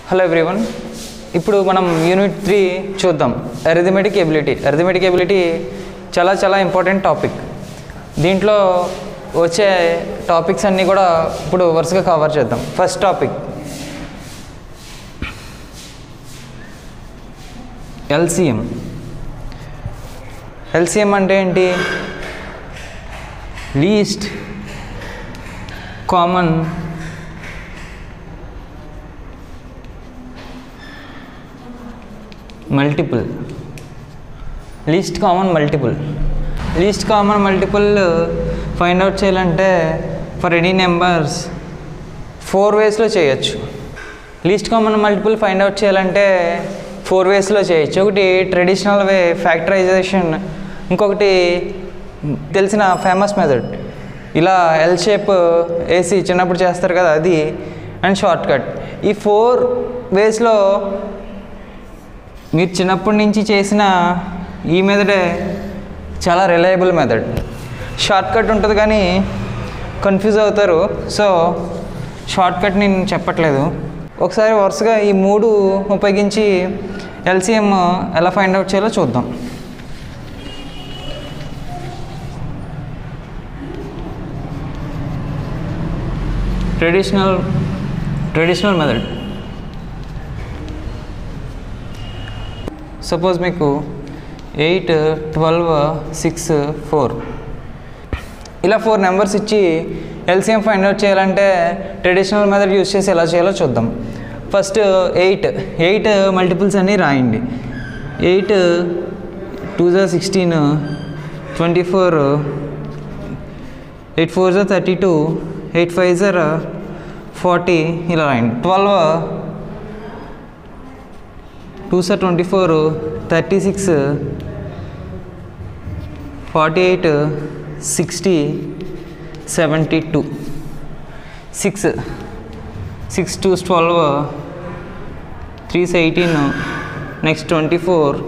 hello everyone ఇప్పుడు మనం unit three చూద్దాం అరిథమెటిక్ ఎబిలిటీ అరిథమెటిక్ ఎబిలిటీ చాలా చాలా ఇంపార్టెంట్ టాపిక్ దీంట్లో వచ్చే టాపిక్స్ అన్నీ కూడా ఇప్పుడు వరుసగా కవర్ చేద్దాం ఫస్ట్ టాపిక్ ఎల్సిఎం ఎల్సిఎం అంటే ఏంటి least common multiple least common multiple least common multiple find out చేయాలంటే ఫర్ ఎనీ నెంబర్స్ ఫోర్ వేస్లో చేయొచ్చు least common multiple find out చేయాలంటే ఫోర్ వేస్లో చేయొచ్చు ఒకటి ట్రెడిషనల్ వే ఫ్యాక్టరైజేషన్ ఇంకొకటి తెలిసిన ఫేమస్ మెథడ్ ఇలా ఎల్ షేప్ వేసి చిన్నప్పుడు చేస్తారు కదా అది అండ్ షార్ట్ కట్ ఈ ఫోర్ వేస్లో మీరు చిన్నప్పటి నుంచి చేసిన ఈ మెథడే చాలా రిలయబుల్ మెథడ్ షార్ట్ కట్ ఉంటుంది కానీ కన్ఫ్యూజ్ అవుతారు సో షార్ట్ కట్ నేను చెప్పట్లేదు ఒకసారి వరుసగా ఈ మూడు ఉపయోగించి ఎల్సిఎం ఎలా ఫైండ్ అవుట్ చేయాలో చూద్దాం ట్రెడిషనల్ ట్రెడిషనల్ మెథడ్ సపోజ్ మీకు ఎయిట్ ట్వెల్వ్ సిక్స్ ఫోర్ ఇలా ఫోర్ నెంబర్స్ ఇచ్చి ఎల్సిఎం ఫైండ్ అవుట్ చేయాలంటే ట్రెడిషనల్ మెథడ్ యూస్ చేసి ఎలా చేయాలో చూద్దాం ఫస్ట్ ఎయిట్ ఎయిట్ మల్టిపుల్స్ అన్నీ రాయండి ఎయిట్ టూ జా sixteen twenty four eight four జా థర్టీ టూ ఎయిట్ ఫైవ్ జర్ ఫార్టీ ఇలా రాయండి ట్వెల్వ్ టూ సార్ twenty four thirty six forty eight sixty seventy two six six two twelve threes eighteen next twenty four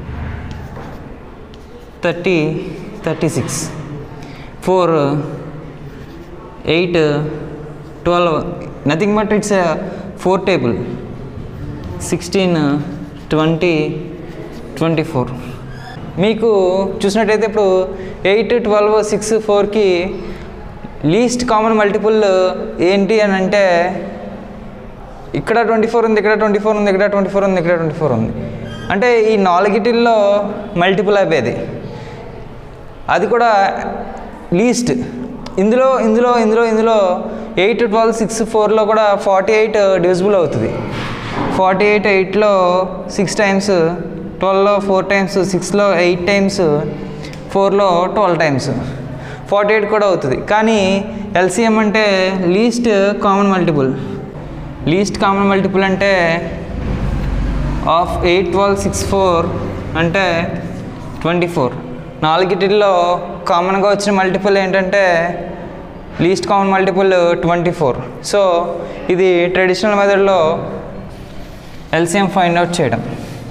thirty thirty six four eight twelve nothing but it's four table sixteen twenty twenty four మీకు చూసినట్టయితే ఇప్పుడు eight twelve six ఫోర్కి least common multiple ఏంటి అని అంటే ఇక్కడ twenty four ఉంది ఇక్కడ ట్వంటీ ఫోర్ ఉంది ఇక్కడ ట్వంటీ ఫోర్ ఉంది ఇక్కడ ట్వంటీ ఫోర్ ఉంది అంటే ఈ నాలుగిటిల్లో మల్టిపుల్ అయిపోయేది అది కూడా లీస్ట్ ఇందులో ఇందులో ఇందులో ఇందులో ఎయిట్ ట్వెల్వ్ సిక్స్ ఫోర్లో కూడా ఫార్టీ ఎయిట్ డివిజిబుల్ అవుతుంది ఫార్టీ ఎయిట్ ఎయిట్లో సిక్స్ టైమ్స్ ట్వెల్వ్లో ఫోర్ టైమ్స్ సిక్స్లో ఎయిట్ టైమ్స్ ఫోర్లో ట్వెల్వ్ టైమ్స్ ఫార్టీ ఎయిట్ కూడా అవుతుంది కానీ ఎల్సిఎం అంటే least common multiple least common multiple అంటే of eight twelve six four అంటే ట్వంటీ ఫోర్ నాలుగిటిల్లో కామన్గా వచ్చిన మల్టిపుల్ ఏంటంటే least common multiple twenty four so ఇది ట్రెడిషనల్ మెథడ్లో ఎల్సిఎం ఫైండ్ అవుట్ చేయడం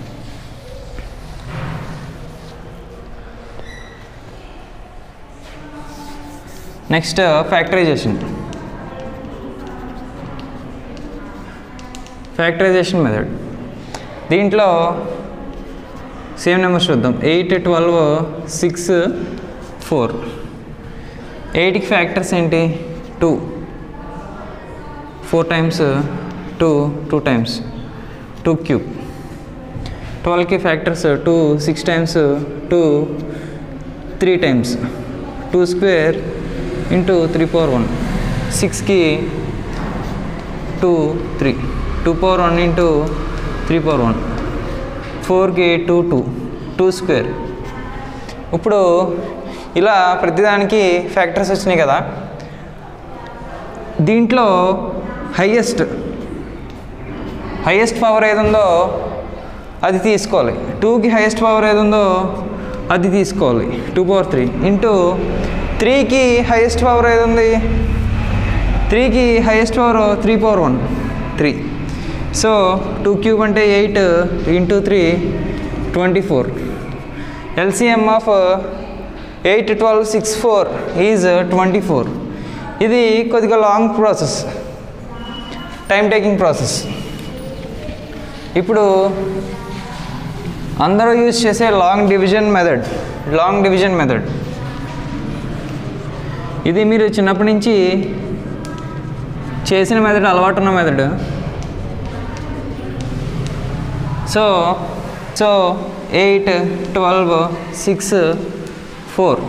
నెక్స్ట్ ఫ్యాక్టరైజేషన్ ఫ్యాక్టరైజేషన్ మెథడ్ దీంట్లో సేమ్ నెంబర్స్ చూద్దాం ఎయిట్ ట్వెల్వ్ సిక్స్ ఫోర్ ఎయిట్కి ఫ్యాక్టర్స్ ఏంటి two four times two two times two cube ట్వెల్వ్కి factors two six times two three times two square into three power one సిక్స్కి two three two power one into three power one ఫోర్కి two two two square ఇప్పుడు ఇలా ప్రతిదానికి factors వచ్చినాయి కదా దీంట్లో highest highest power ఏది ఉందో అది తీసుకోవాలి టూకి హైయెస్ట్ పవర్ ఏది ఉందో అది తీసుకోవాలి టూ పవర్ త్రీ ఇంటూ త్రీకి హైయెస్ట్ పవర్ ఏది ఉంది త్రీకి highest power three power one three so two cube అంటే eight into three twenty four LCM of eight twelve six four is twenty four ఇది కొద్దిగా long process time taking process ఇప్పుడు అందరూ use చేసే long division method long division method ఇది మీరు చిన్నప్పటి నుంచి చేసిన మెథడ్ అలవాటు ఉన్న method so so eight twelve six four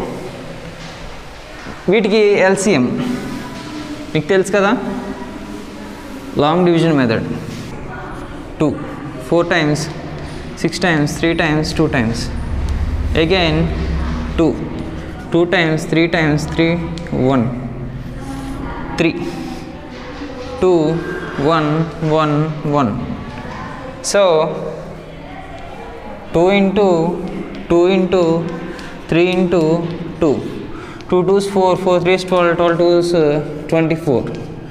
వీటికి ఎల్సిఎం మీకు తెలుసు కదా long division method two four times six times three times two times again two two times three times three one three two one one one so two into two into three into two two twos four four threes twelve twelve twos twenty four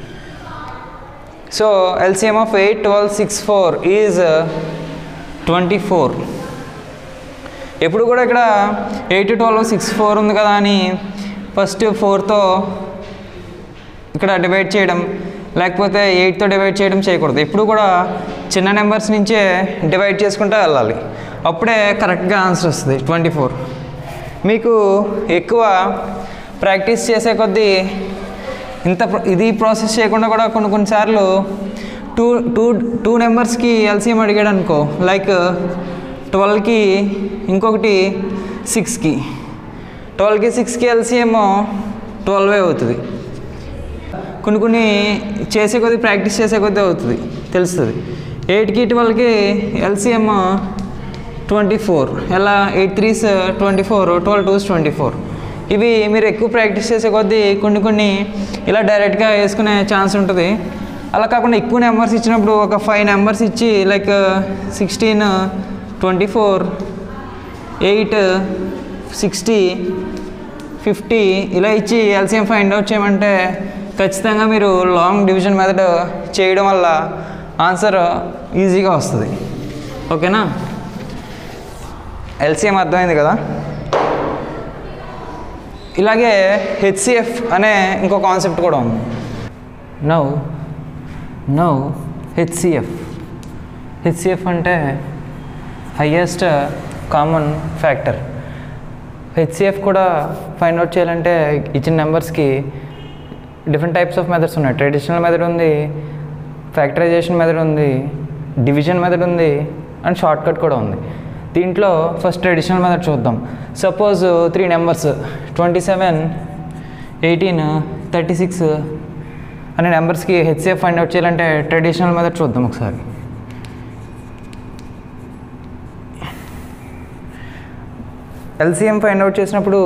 so LCM of eight twelve six four is twenty four ఎప్పుడు కూడా ఇక్కడ eight twelve six four ఉంది కదా అని first ఫోర్తో ఇక్కడ divide చేయడం లేకపోతే ఎయిట్తో divide చేయడం చేయకూడదు ఎప్పుడు కూడా చిన్న నెంబర్స్ నుంచే డివైడ్ చేసుకుంటూ వెళ్ళాలి అప్పుడే కరెక్ట్గా ఆన్సర్ వస్తుంది ట్వంటీ ఫోర్ మీకు ఎక్కువ ప్రాక్టీస్ చేసే కొద్దీ ఇంత ప్ర- ఇది ప్రాసెస్ చేయకుండా కూడా కొన్ని కొన్నిసార్లు టూ టూ టూ నెంబర్స్కి ఎల్సిఎం అడిగాడు అనుకో లైక్ ట్వెల్వ్కి ఇంకొకటి సిక్స్కి ట్వెల్వ్కి సిక్స్కి ఎల్సిఎం ట్వెల్వే అవుతుంది కొన్ని కొన్ని చేసే కొద్దీ ప్రాక్టీస్ చేసే కొద్దీ అవుతుంది తెలుస్తుంది ఎయిట్కి ట్వెల్వ్కి ఎల్సిఎం ట్వంటీ ఫోర్ ఎలా eight threes twenty four twelve twos twenty four ఇవి మీరు ఎక్కువ ప్రాక్టీస్ చేసే కొద్దీ కొన్ని కొన్ని ఇలా డైరెక్ట్గా వేసుకునే ఛాన్స్ ఉంటుంది అలా కాకుండా ఎక్కువ నెంబర్స్ ఇచ్చినప్పుడు ఒక ఫైవ్ నెంబర్స్ ఇచ్చి like sixteen twenty four eight sixty fifty ఇలా ఇచ్చి ఎల్సిఎం ఫైండ్ అవుట్ చేయమంటే ఖచ్చితంగా మీరు లాంగ్ డివిజన్ మెథడ్ చేయడం వల్ల ఆన్సర్ ఈజీగా వస్తుంది ఓకేనా ఎల్సిఎం అర్థమైంది కదా ఇలాగే హెచ్సిఎఫ్ అనే ఇంకో కాన్సెప్ట్ కూడా ఉంది నౌ నౌ హెచ్సిఎఫ్ హెచ్సిఎఫ్ అంటే హయ్యెస్ట్ కామన్ ఫ్యాక్టర్ హెచ్సిఎఫ్ కూడా ఫైండ్ అవుట్ చేయాలంటే ఇచ్చిన నెంబర్స్కి డిఫరెంట్ టైప్స్ ఆఫ్ మెథడ్స్ ఉన్నాయి ట్రెడిషనల్ మెథడ్ ఉంది ఫ్యాక్టరైజేషన్ మెథడ్ ఉంది డివిజన్ మెథడ్ ఉంది అండ్ షార్ట్ కట్ కూడా ఉంది దీంట్లో ఫస్ట్ ట్రెడిషనల్ మెథడ్ చూద్దాం suppose three numbers twenty seven eighteen thirty six అనే నెంబర్స్కి హెచ్సిఎఫ్ ఫైండ్ అవుట్ చేయాలంటే ట్రెడిషనల్ మెథడ్ చూద్దాం ఒకసారి ఎల్సిఎం ఫైండ్ అవుట్ చేసినప్పుడు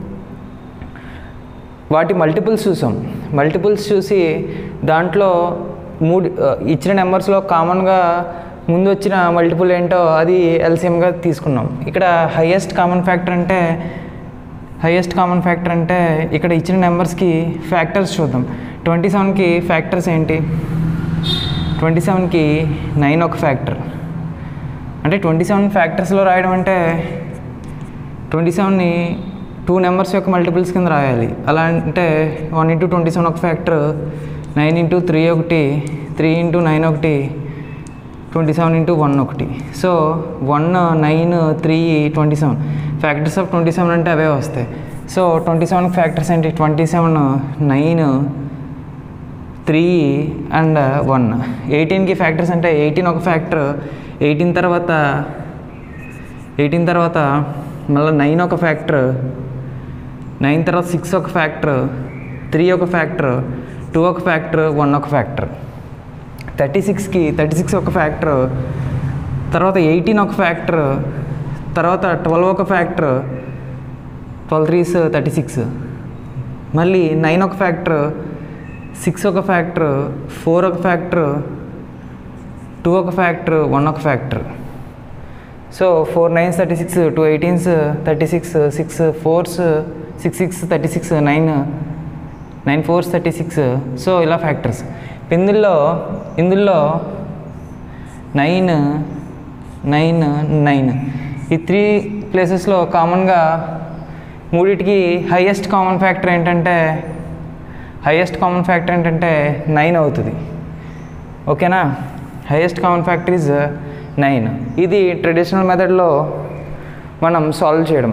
వాటి మల్టిపుల్స్ చూసాం మల్టిపుల్స్ చూసి దాంట్లో మూడు ఆ, ఇచ్చిన నెంబర్స్లో కామన్గా ముందు వచ్చిన మల్టిపుల్ ఏంటో అది ఎల్సిఎంగా తీసుకున్నాం ఇక్కడ హయ్యెస్ట్ కామన్ ఫ్యాక్టర్ అంటే హయ్యెస్ట్ కామన్ ఫ్యాక్టర్ అంటే ఇక్కడ ఇచ్చిన నెంబర్స్కి ఫ్యాక్టర్స్ చూద్దాం ట్వంటీ సెవెన్కి ఫ్యాక్టర్స్ ఏంటి ట్వంటీ సెవెన్కి నైన్ ఒక ఫ్యాక్టర్ అంటే ట్వంటీ సెవెన్ ఫ్యాక్టర్స్లో రాయడం అంటే ట్వంటీ సెవెన్ని టూ నెంబర్స్ యొక్క మల్టిపుల్స్ కింద రాయాలి అలా అంటే వన్ ఇంటూ ట్వంటీ సెవెన్ ఒక ఫ్యాక్టర్ నైన్ ఇంటూ త్రీ ఒకటి త్రీ ఇంటూ నైన్ ఒకటి ట్వంటీ సెవెన్ ఇంటూ వన్ ఒకటి so one nine three twenty seven factors of twenty seven అంటే అవే వస్తాయి సో ట్వంటీ సెవెన్ ఫ్యాక్టర్స్ ఏంటి twenty seven nine three and one ఎయిటీన్కి factors అంటే eighteen ఒక ఫ్యాక్టర్ ఎయిటీన్ తర్వాత ఎయిటీన్ తర్వాత మళ్ళీ నైన్ ఒక ఫ్యాక్టర్ నైన్ తర్వాత సిక్స్ ఒక ఫ్యాక్టర్ త్రీ ఒక ఫ్యాక్టర్ టూ ఒక ఫ్యాక్టర్ వన్ ఒక ఫ్యాక్టర్ థర్టీ సిక్స్కి థర్టీ సిక్స్ ఒక ఫ్యాక్టర్ తర్వాత ఎయిటీన్ ఒక ఫ్యాక్టర్ తర్వాత ట్వెల్వ్ ఒక factor twelve threes thirty six మళ్ళీ నైన్ ఒక ఫ్యాక్టర్ సిక్స్ ఒక ఫ్యాక్టర్ ఫోర్ ఒక ఫ్యాక్టర్ టూ ఒక ఫ్యాక్టర్ వన్ ఒక factor so four nines thirty six two eighteens thirty six six fours six six thirty six nine nine fours thirty six so ఇలా factors ఇందులో ఇందులో nine nine nine ఈ three ప్లేసెస్లో కామన్గా మూడిటికి highest common factor ఏంటంటే highest common factor ఏంటంటే nine అవుతుంది ఓకేనా highest common factor is nine ఇది ట్రెడిషనల్ మెథడ్లో మనం సాల్వ్ చేయడం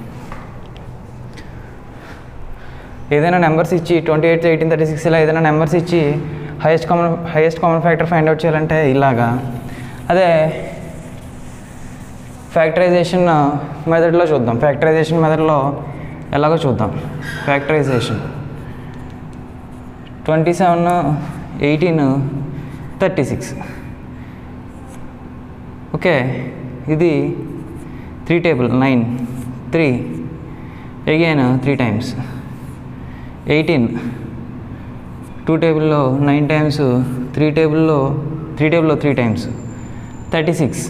ఏదైనా నెంబర్స్ ఇచ్చి twenty eight eighteen thirty six ఇలా ఏదైనా నెంబర్స్ ఇచ్చి highest common highest common factor find out చేయాలంటే ఇలాగా అదే ఫ్యాక్టరైజేషన్ మెథడ్లో చూద్దాం ఫ్యాక్టరైజేషన్ మెథడ్లో ఎలాగో చూద్దాం factorisation twenty seven eighteen thirty six okay ఇది three table nine three again three times eighteen two టేబుల్లో నైన్ టైమ్స్ త్రీ టేబుల్లో త్రీ టేబుల్లో three times thirty six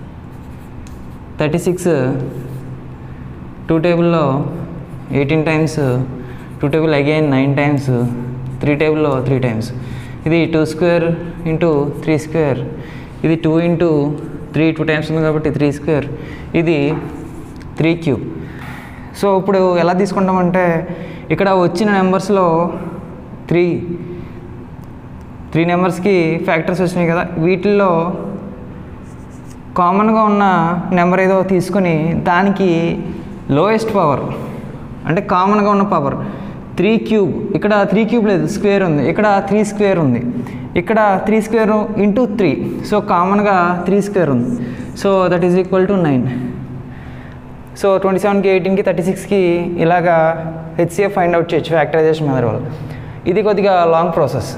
thirty six two టేబుల్లో eighteen times two table again nine times three టేబుల్లో three times ఇది two square into three square ఇది two into three two times ఉంది కాబట్టి three square ఇది three cube so ఇప్పుడు ఎలా తీసుకుంటామంటే ఇక్కడ వచ్చిన నెంబర్స్లో త్రీ త్రీ నెంబర్స్కి ఫ్యాక్టర్స్ వచ్చినాయి కదా వీటిల్లో కామన్గా ఉన్న నెంబర్ ఏదో తీసుకొని దానికి లోయెస్ట్ పవర్ అంటే కామన్గా ఉన్న పవర్ త్రీ క్యూబ్ ఇక్కడ త్రీ క్యూబ్ లేదు స్క్వేర్ ఉంది ఇక్కడ త్రీ స్క్వేర్ ఉంది ఇక్కడ three square into three so కామన్గా త్రీ స్క్వేర్ ఉంది so that is equal to nine so twenty సెవెన్కి ఎయిటీన్కి థర్టీ సిక్స్కి ఇలాగా హెచ్సిఎఫ్ ఫైండ్ అవుట్ చేయొచ్చు ఫ్యాక్టరైజేషన్ మెథడ్ వల్ల ఇది కొద్దిగా లాంగ్ ప్రాసెస్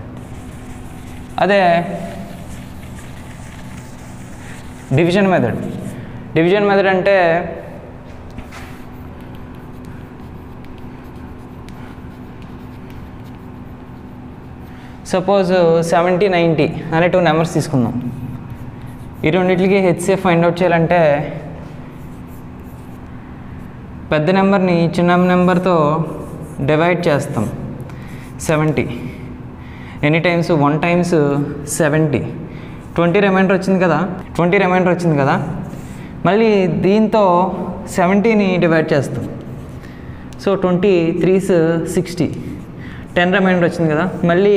అదే డివిజన్ మెథడ్ డివిజన్ మెథడ్ అంటే సపోజ్ సెవెంటీ నైంటీ అనే టూ నెంబర్స్ తీసుకుందాం ఈ రెండింటికి హెచ్సిఎఫ్ ఫైండ్ అవుట్ చేయాలంటే పెద్ద నెంబర్ని చిన్న నెంబర్తో డివైడ్ చేస్తాం seventy any times one times seventy twenty remainder వచ్చింది కదా ట్వంటీ రిమైండర్ వచ్చింది కదా మళ్ళీ దీంతో సెవెంటీని డివైడ్ చేస్తాం so twenty threes sixty ten remainder వచ్చింది కదా మళ్ళీ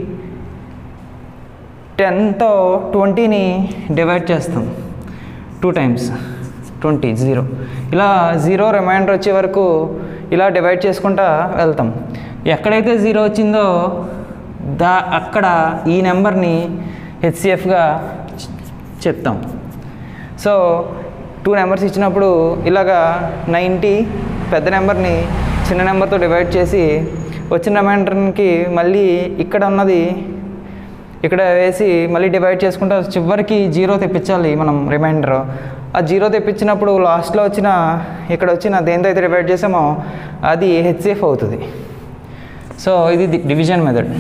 టెన్తో ట్వంటీని డివైడ్ చేస్తాం టూ టైమ్స్ ట్వంటీ జీరో ఇలా జీరో రిమైండర్ వచ్చే వరకు ఇలా డివైడ్ చేసుకుంటా వెళ్తాం ఎక్కడైతే జీరో వచ్చిందో దా అక్కడ ఈ నెంబర్ని హెచ్సిఎఫ్గా చెప్తాం సో టూ నెంబర్స్ ఇచ్చినప్పుడు ఇలాగా నైంటీ పెద్ద నెంబర్ని చిన్న నెంబర్తో డివైడ్ చేసి వచ్చిన రిమైండర్కి మళ్ళీ ఇక్కడ ఉన్నది ఇక్కడ వేసి మళ్ళీ డివైడ్ చేసుకుంటూ చివరికి జీరో తెప్పించాలి మనం రిమైండర్ ఆ జీరో తెప్పించినప్పుడు లాస్ట్లో వచ్చిన ఇక్కడ వచ్చిన దేంతో అయితే డివైడ్ చేసామో అది హెచ్సిఎఫ్ అవుతుంది సో ఇది డివిజన్ మెథడ్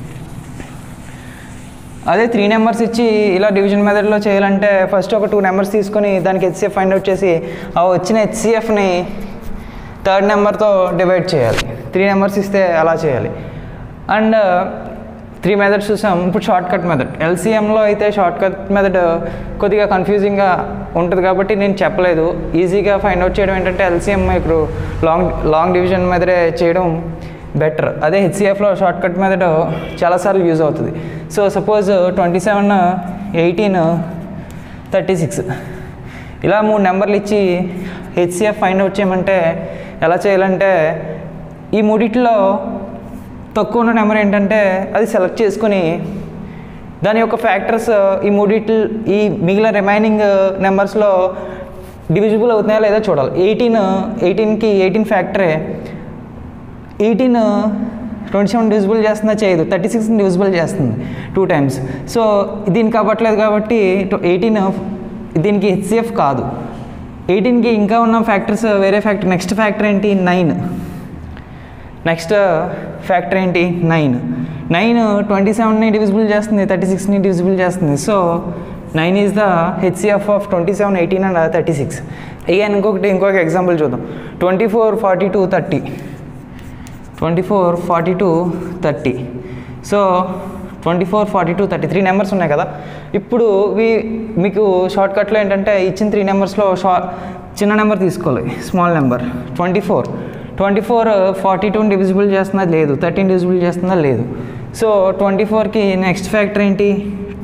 అదే త్రీ నెంబర్స్ ఇచ్చి ఇలా డివిజన్ మెథడ్లో చేయాలంటే ఫస్ట్ ఒక టూ నెంబర్స్ తీసుకొని దానికి హెచ్సిఎఫ్ ఫైండ్ అవుట్ చేసి ఆ వచ్చిన హెచ్సిఎఫ్ని థర్డ్ నెంబర్తో డివైడ్ చేయాలి త్రీ నెంబర్స్ ఇస్తే అలా చేయాలి అండ్ త్రీ మెథడ్స్ చూసాం ఇప్పుడు షార్ట్ కట్ మెథడ్ ఎల్సీఎంలో అయితే షార్ట్ కట్ మెథడ్ కొద్దిగా కన్ఫ్యూజింగ్గా ఉంటుంది కాబట్టి నేను చెప్పలేదు ఈజీగా ఫైండ్ అవుట్ చేయడం ఏంటంటే ఎల్సీఎం ఇప్పుడు లాంగ్ లాంగ్ డివిజన్ మెథడే చేయడం బెటర్ అదే హెచ్సిఎఫ్లో షార్ట్ కట్ మెథడ్ చాలాసార్లు యూజ్ అవుతుంది so suppose twenty seven eighteen thirty six ఇలా మూడు నెంబర్లు ఇచ్చి హెచ్సిఎఫ్ ఫైండ్ అవుట్ చేయమంటే ఎలా చేయాలంటే ఈ మూడిట్లో తక్కువ ఉన్న నెంబర్ ఏంటంటే అది సెలెక్ట్ చేసుకొని దాని యొక్క ఫ్యాక్టర్స్ ఈ మూడిట్లు ఈ మిగిలిన రిమైనింగ్ నెంబర్స్లో డివిజిబుల్ అవుతున్నాయా లేదా చూడాలి ఎయిటీన్ ఎయిటీన్కి ఎయిటీన్ ఫ్యాక్టరే ఎయిటీన్ ట్వంటీ సెవెన్ డివిజిబుల్ చేస్తుందా చేయదు థర్టీ సిక్స్ డివిజిబుల్ చేస్తుంది టూ టైమ్స్ సో దీనికి అవ్వట్లేదు కాబట్టి ఎయిటీన్ దీనికి హెచ్సిఎఫ్ కాదు ఎయిటీన్కి ఇంకా ఉన్న ఫ్యాక్టర్స్ వేరే ఫ్యాక్టర్ నెక్స్ట్ ఫ్యాక్టర్ ఏంటి నైన్ నెక్స్ట్ ఫ్యాక్టర్ ఏంటి నైన్ నైన్ ట్వంటీ సెవెన్ని డివిజిబుల్ చేస్తుంది థర్టీ సిక్స్ని డివిజిబుల్ చేస్తుంది so nine is the HCF of twenty seven eighteen and thirty six అయ్యాన్ ఇంకొకటి ఇంకొక ఎగ్జాంపుల్ చూద్దాం twenty four forty two thirty twenty four forty two thirty so twenty four forty two thirty three numbers ఉన్నాయి కదా ఇప్పుడు వి మీకు short కట్లో ఏంటంటే ఇచ్చిన త్రీ నెంబర్స్లో షా చిన్న నెంబర్ తీసుకోవాలి small number twenty four twenty four forty టూని డివిజిబుల్ చేస్తుందా లేదు థర్టీన్ డివిజిబుల్ చేస్తుందా లేదు సో ట్వంటీ ఫోర్కి నెక్స్ట్ ఫ్యాక్టర్ ఏంటి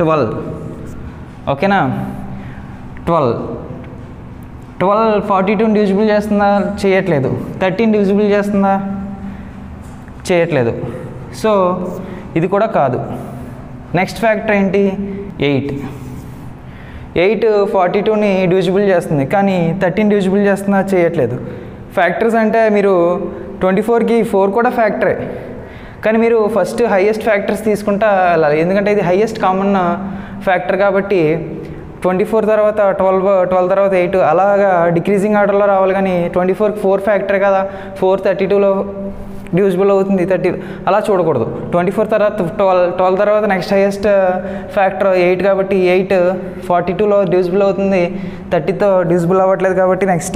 ట్వెల్వ్ ఓకేనా ట్వెల్వ్ ట్వెల్వ్ ఫార్టీ టూని డివిజిబుల్ చేస్తుందా చేయట్లేదు థర్టీన్ డివిజిబుల్ చేస్తుందా చేయట్లేదు సో ఇది కూడా కాదు నెక్స్ట్ ఫ్యాక్టర్ ఏంటి ఎయిట్ ఎయిట్ ఫార్టీ టూని డివిజిబుల్ చేస్తుంది కానీ థర్టీన్ డివిజిబుల్ చేస్తుందా చేయట్లేదు ఫ్యాక్టర్స్ అంటే మీరు ట్వంటీ ఫోర్కి ఫోర్ కూడా ఫ్యాక్టరే కానీ మీరు ఫస్ట్ హైయెస్ట్ ఫ్యాక్టర్స్ తీసుకుంటా వెళ్ళాలి ఎందుకంటే ఇది హైయెస్ట్ కామన్ ఫ్యాక్టర్ కాబట్టి ట్వంటీ ఫోర్ తర్వాత ట్వెల్వ్ ట్వెల్వ్ తర్వాత ఎయిట్ అలాగా డిక్రీజింగ్ ఆర్డర్లో రావాలి కానీ ట్వంటీ ఫోర్కి ఫోర్ ఫ్యాక్టర్ కదా ఫోర్ థర్టీ టూలో డివిజిబుల్ అవుతుంది థర్టీ అలా చూడకూడదు ట్వంటీ ఫోర్ తర్వాత ట్వెల్వ్ ట్వెల్వ్ తర్వాత నెక్స్ట్ హైయెస్ట్ ఫ్యాక్టర్ ఎయిట్ కాబట్టి ఎయిట్ ఫార్టీ టూలో డివిజిబుల్ అవుతుంది థర్టీతో డివిజిబుల్ అవ్వట్లేదు కాబట్టి నెక్స్ట్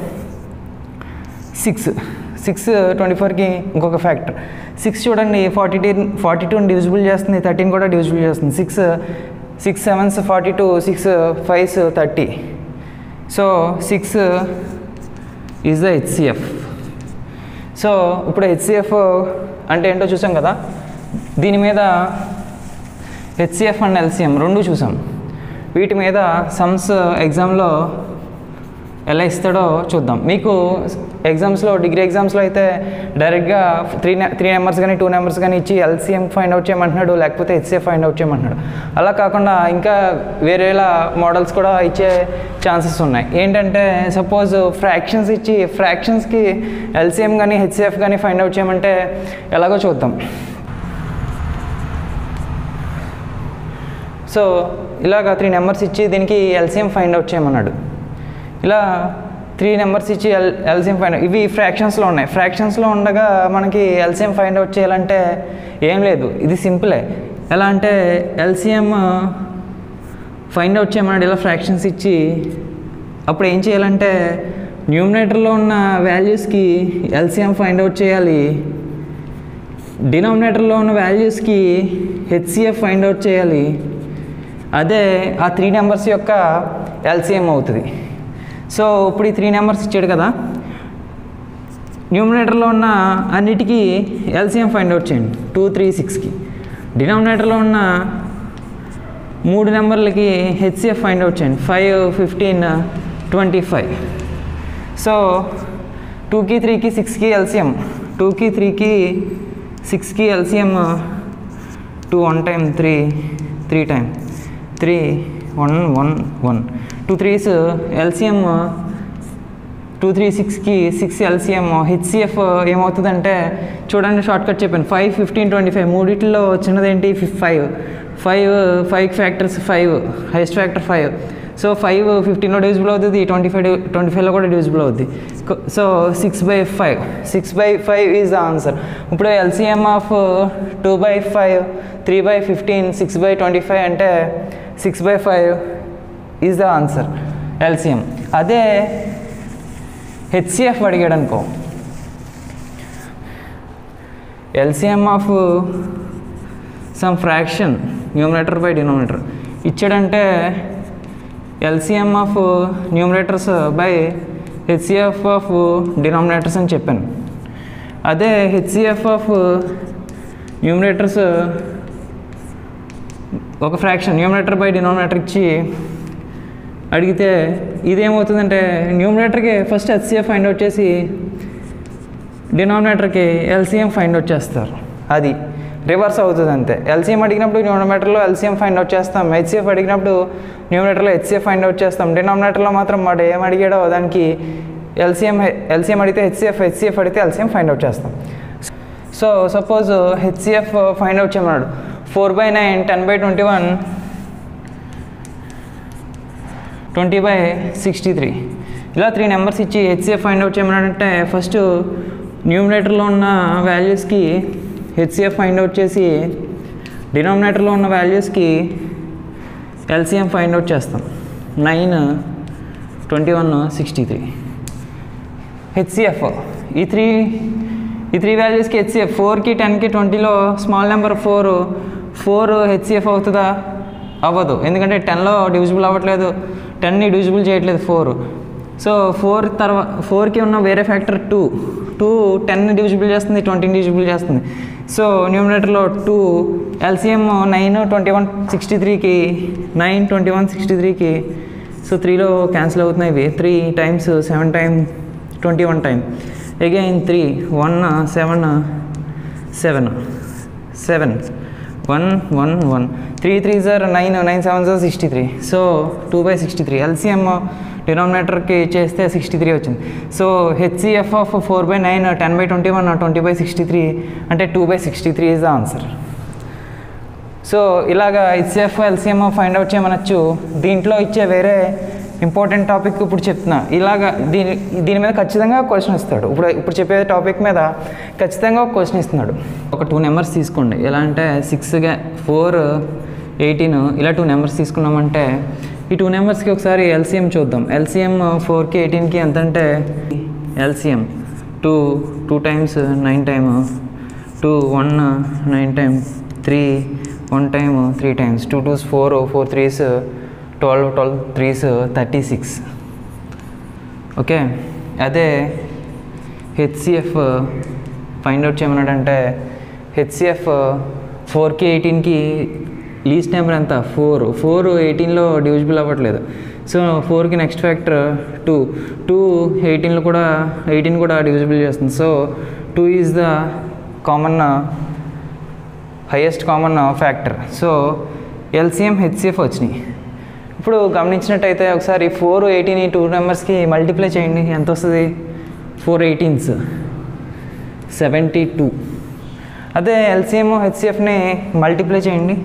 సిక్స్ సిక్స్ ట్వంటీ ఫోర్కి ఇంకొక ఫ్యాక్టర్ సిక్స్ చూడండి ఫార్టీ టూ ఫార్టీ టూని డివిజిబుల్ చేస్తుంది థర్టీన్ కూడా డివిజిబుల్ చేస్తుంది six six sevens forty two six fives thirty so six is the HCF so ఇప్పుడు హెచ్సిఎఫ్ అంటే ఏంటో చూసాం కదా దీని మీద హెచ్సిఎఫ్ అండ్ ఎల్సిఎం రెండు చూసాం వీటి మీద సమ్స్ ఎగ్జామ్లో ఎలా ఇస్తాడో చూద్దాం మీకు ఎగ్జామ్స్లో డిగ్రీ ఎగ్జామ్స్లో అయితే డైరెక్ట్గా త్రీ త్రీ నెంబర్స్ కానీ టూ నెంబర్స్ కానీ ఇచ్చి ఎల్సీఎం ఫైండ్ అవుట్ చేయమంటున్నాడు లేకపోతే హెచ్సిఎఫ్ ఫైండ్ అవుట్ చేయమంటున్నాడు అలా కాకుండా ఇంకా వేరేలా మోడల్స్ కూడా ఇచ్చే ఛాన్సెస్ ఉన్నాయి ఏంటంటే సపోజ్ ఫ్రాక్షన్స్ ఇచ్చి ఫ్రాక్షన్స్కి ఎల్సీఎం కానీ హెచ్సిఎఫ్ కానీ ఫైండ్ అవుట్ చేయమంటే ఎలాగో చూద్దాం సో ఇలాగ త్రీ నెంబర్స్ ఇచ్చి దీనికి ఎల్సీఎం ఫైండ్ అవుట్ చేయమన్నాడు ఇలా త్రీ నెంబర్స్ ఇచ్చి ఎల్ ఎల్సీఎం ఫైండ్ ఇవి ఫ్రాక్షన్స్లో ఉన్నాయి ఫ్రాక్షన్స్లో ఉండగా మనకి ఎల్సీఎం ఫైండ్ అవుట్ చేయాలంటే ఏం లేదు ఇది సింపులే ఎలా అంటే ఎల్సీఎం ఫైండ్ అవుట్ చేయమన్నాడు ఇలా ఫ్రాక్షన్స్ ఇచ్చి అప్పుడు ఏం చేయాలంటే న్యూమినేటర్లో ఉన్న వాల్యూస్కి ఎల్సీఎం ఫైండ్ అవుట్ చేయాలి డినామినేటర్లో ఉన్న వాల్యూస్కి హెచ్సిఎఫ్ ఫైండ్ అవుట్ చేయాలి అదే ఆ త్రీ నెంబర్స్ యొక్క ఎల్సిఎం అవుతుంది సో ఇప్పుడు ఈ త్రీ నెంబర్స్ ఇచ్చాడు కదా న్యూమినేటర్లో ఉన్న అన్నిటికీ ఎల్సిఎం ఫైండ్ అవుట్ చేయండి టూ త్రీ సిక్స్కి డినామినేటర్లో ఉన్న మూడు నెంబర్లకి హెచ్సిఎఫ్ ఫైండ్ అవుట్ చేయండి five fifteen twenty five so టూకి త్రీకి సిక్స్కి ఎల్సిఎం టూకి త్రీకి సిక్స్కి LCM two one time three three time three one one one two threes LCM two three సిక్స్కి సిక్స్ ఎల్సిఎం హెచ్సిఎఫ్ ఏమవుతుందంటే చూడండి షార్ట్ కట్ చెప్పాను ఫైవ్ ఫిఫ్టీన్ ట్వంటీ ఫైవ్ మూడిట్లో చిన్నదేంటి five five five factors five highest factor five so five ఫిఫ్టీన్లో divisible అవుతుంది twenty five twenty ఫైవ్లో కూడా డివిజిబుల్ అవుతుంది so six by five six by five is the answer ఇప్పుడు LCM of two by five three by fifteen six by twenty five అంటే six by five is the answer LCM అదే HCF అడిగాడు అనుకో LCM of some fraction numerator by denominator ఇచ్చాడంటే LCM of numerators by HCF of denominators అని చెప్పాను అదే HCF of న్యూమినేటర్స్ ఒక fraction numerator by denominator ఇచ్చి అడిగితే ఇదేమవుతుందంటే న్యూమినేటర్కి ఫస్ట్ హెచ్సిఎఫ్ ఫైండ్ అవుట్ చేసి డినామినేటర్కి ఎల్సిఎం ఫైండ్ అవుట్ చేస్తారు అది రివర్స్ అవుతుంది అంతే ఎల్సిఎం అడిగినప్పుడు న్యూమినేటర్లో ఎల్సిఎం ఫైండ్ అవుట్ చేస్తాం హెచ్సిఎఫ్ అడిగినప్పుడు న్యూమినేటర్లో హెచ్సిఎఫ్ ఫైండ్ అవుట్ చేస్తాం డినామినేటర్లో మాత్రం వాడు ఏం అడిగాడో దానికి ఎల్సిఎం ఎల్సిఎం అడిగితే హెచ్సిఎఫ్ హెచ్సిఎఫ్ అడిగితే ఎల్సిఎం ఫైండ్ అవుట్ చేస్తాం so suppose HCF find out చేయమన్నాడు four by nine ten by twenty one twenty by sixty three ఇలా త్రీ నెంబర్స్ ఇచ్చి హెచ్సిఎఫ్ ఫైండ్ అవుట్ చేయమన్నాడంటే ఫస్ట్ న్యూమినేటర్లో ఉన్న వాల్యూస్కి హెచ్సిఎఫ్ ఫైండ్ అవుట్ చేసి డినామినేటర్లో ఉన్న వాల్యూస్కి ఎల్సిఎం ఫైండ్ అవుట్ చేస్తాం nine twenty one sixty three HCF ఈ త్రీ ఈ త్రీ వాల్యూస్కి హెచ్సిఎఫ్ ఫోర్కి టెన్కి ట్వంటీలో small number four four HCF అవుతుందా అవ్వదు ఎందుకంటే టెన్లో డివిజిబుల్ అవ్వట్లేదు టెన్ని డివిజిబుల్ చేయట్లేదు ఫోర్ సో ఫోర్ తర్వాత ఫోర్కి ఉన్న వేరే factor two two ten divisible చేస్తుంది ట్వంటీని డివిజిబుల్ చేస్తుంది సో న్యూమినేటర్లో two LCM nine twenty one sixty త్రీకి నైన్ ట్వంటీ వన్ సిక్స్టీ త్రీకి సో త్రీలో క్యాన్సిల్ అవుతున్నాయి ఇవి three times seven time twenty one time again three one seven seven seven one one one three three సార్ nine nine seven sir sixty three so two by sixty three LCM డినామినేటర్కి చేస్తే sixty three వచ్చింది so HCF of four by nine ten by twenty one twenty by sixty three అంటే two by sixty three is the answer so ఇలాగా HCF LCM find out చేయమనొచ్చు దీంట్లో ఇచ్చే వేరే important topic ఇప్పుడు చెప్తున్నా ఇలాగా దీని దీని మీద ఖచ్చితంగా క్వశ్చన్ ఇస్తాడు ఇప్పుడు ఇప్పుడు చెప్పే టాపిక్ మీద ఖచ్చితంగా ఒక క్వశ్చన్ ఇస్తున్నాడు ఒక టూ నెంబర్స్ తీసుకోండి ఎలా అంటే సిక్స్గా ఫోర్ ఎయిటీన్ ఇలా టూ నెంబర్స్ తీసుకున్నామంటే ఈ టూ నెంబర్స్కి ఒకసారి ఎల్సిఎం చూద్దాం ఎల్సిఎం ఫోర్కి ఎయిటీన్కి ఎంత అంటే LCM two two times nine time two one nine time three one time three times two twos four four threes twelve twelve threes thirty six okay అదే హెచ్సిఎఫ్ ఫైండ్ అవుట్ చేయమన్నాడంటే HCF ఫోర్కి ఎయిటీన్కి least number ఎంత four four ఎయిటీన్లో divisible అవ్వట్లేదు so ఫోర్కి next factor two two ఎయిటీన్లో కూడా ఎయిటీన్ కూడా డివిజిబుల్ చేస్తుంది so two is the common highest common factor so LCM HCF వచ్చినాయి ఇప్పుడు గమనించినట్టయితే ఒకసారి ఫోర్ ఎయిటీన్ ఈ టూ నెంబర్స్కి మల్టిప్లై చేయండి ఎంత వస్తుంది ఫోర్ ఎయిటీన్స్ సెవెంటీ టూ అదే ఎల్సిఎం హెచ్సిఎఫ్ని మల్టిప్లై చేయండి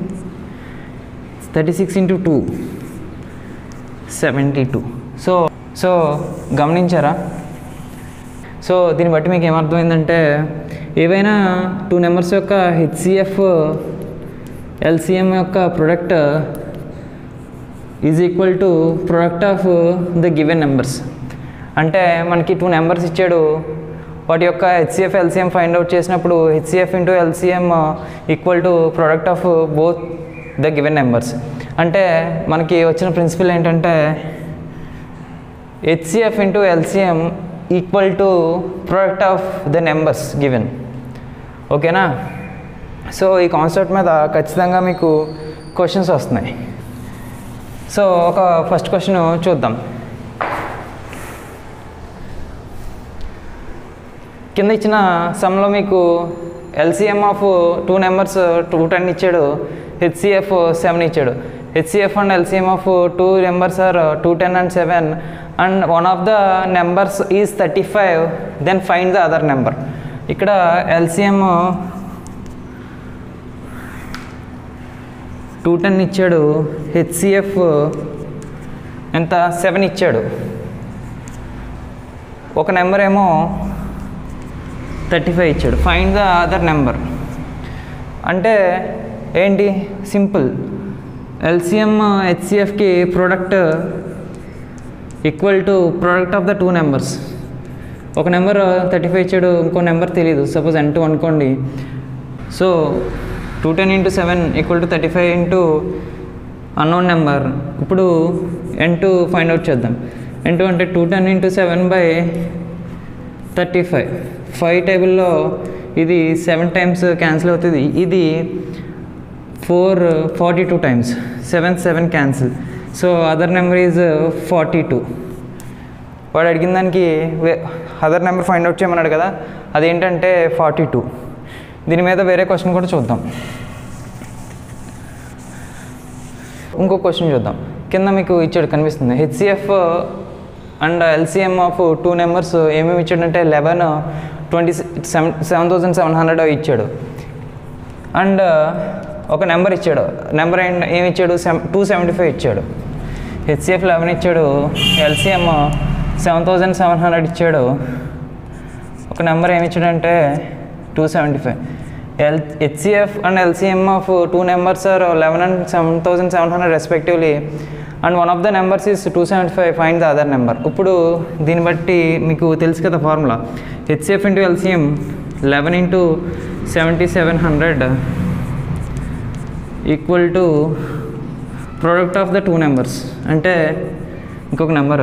thirty six into two seventy two so so గమనించారా సో దీన్ని బట్టి మీకు ఏమర్థమైందంటే ఏవైనా టూ నెంబర్స్ యొక్క హెచ్సిఎఫ్ ఎల్సిఎం యొక్క product is equal to product of the given numbers అంటే మనకి టూ నెంబర్స్ ఇచ్చాడు వాటి యొక్క హెచ్సిఎఫ్ ఎల్సిఎం ఫైండ్ అవుట్ చేసినప్పుడు HCF into LCM equal to product of both the given numbers అంటే మనకి వచ్చిన ప్రిన్సిపల్ ఏంటంటే HCF into LCM equal to product of the numbers given ఓకేనా సో ఈ కాన్సెప్ట్ మీద ఖచ్చితంగా మీకు క్వశ్చన్స్ వస్తున్నాయి సో ఒక ఫస్ట్ క్వశ్చన్ చూద్దాం కింద ఇచ్చిన సమ్లో మీకు LCM of two numbers two ten ఇచ్చాడు హెచ్సిఎఫ్ సెవెన్ ఇచ్చాడు HCF and LCM of two numbers are two ten and seven and one of the numbers is thirty five then find the other number ఇక్కడ LCM two ten ఇచ్చాడు HCF ఎంత seven ఇచ్చాడు ఒక నెంబర్ ఏమో thirty five ఇచ్చాడు find the other number అంటే ఏంటి సింపుల్ ఎల్సిఎం హెచ్సిఎఫ్కి product equal to product of the two numbers ఒక నెంబర్ థర్టీ ఫైవ్ ఇచ్చాడు ఇంకో నెంబర్ తెలియదు సపోజ్ ఎన్ టూ అనుకోండి so two ten into seven equal to thirty five into unknown number ఇప్పుడు N two find out చేద్దాం N two అంటే two ten into seven by thirty five five టేబుల్లో ఇది seven times cancel అవుతుంది ఇది four forty two times seven seven cancel so other number is forty two వాడు అడిగిన దానికి అదర్ నెంబర్ ఫైండ్ అవుట్ చేయమన్నాడు కదా అదేంటంటే ఫార్టీ టూ దీని మీద వేరే క్వశ్చన్ కూడా చూద్దాం ఇంకో క్వశ్చన్ చూద్దాం కింద మీకు ఇచ్చాడు కనిపిస్తుంది HCF and LCM of two numbers ఏమేమి ఇచ్చాడంటే eleven twenty seven seven thousand seven hundred ఇచ్చాడు అండ్ ఒక నెంబర్ ఇచ్చాడు నెంబర్ ఏమి ఇచ్చాడు సెవెన్ టూ సెవెంటీ ఫైవ్ ఇచ్చాడు హెచ్సిఎఫ్ లెవెన్ ఇచ్చాడు LCM seven thousand seven hundred ఇచ్చాడు ఒక నెంబర్ ఏమి ఇచ్చాడంటే two seventy five L HCF and LCM of two numbers are eleven and seven thousand seven hundred respectively and one of the numbers is two seventy five find the other number ఇప్పుడు దీన్ని బట్టి మీకు తెలుసు కదా formula HCF into LCM eleven into seventy seven hundred equal to product of the two numbers అంటే ఇంకొక number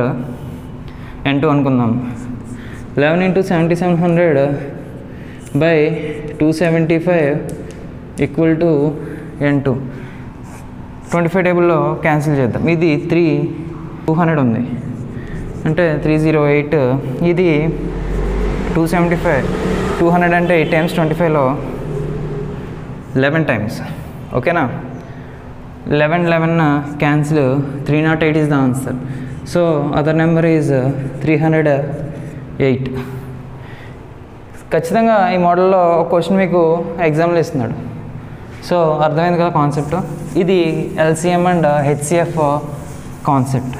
N two అనుకుందాం eleven into seventy seven hundred by two seventy five equal to N two twenty five టేబుల్లో cancel చేద్దాం ఇది three two hundred ఉంది అంటే three zero eight ఇది two seventy five two hundred అంటే ఎయిట్ టైమ్స్ ట్వంటీ ఫైవ్లో eleven times ఓకేనా eleven eleven cancel three nought eight is the answer so other number is three hundred eight ఖచ్చితంగా ఈ మోడల్లో ఒక క్వశ్చన్ మీకు ఎగ్జామ్లో ఇస్తున్నాడు సో అర్థమైంది కదా కాన్సెప్ట్ ఇది LCM and HCF concept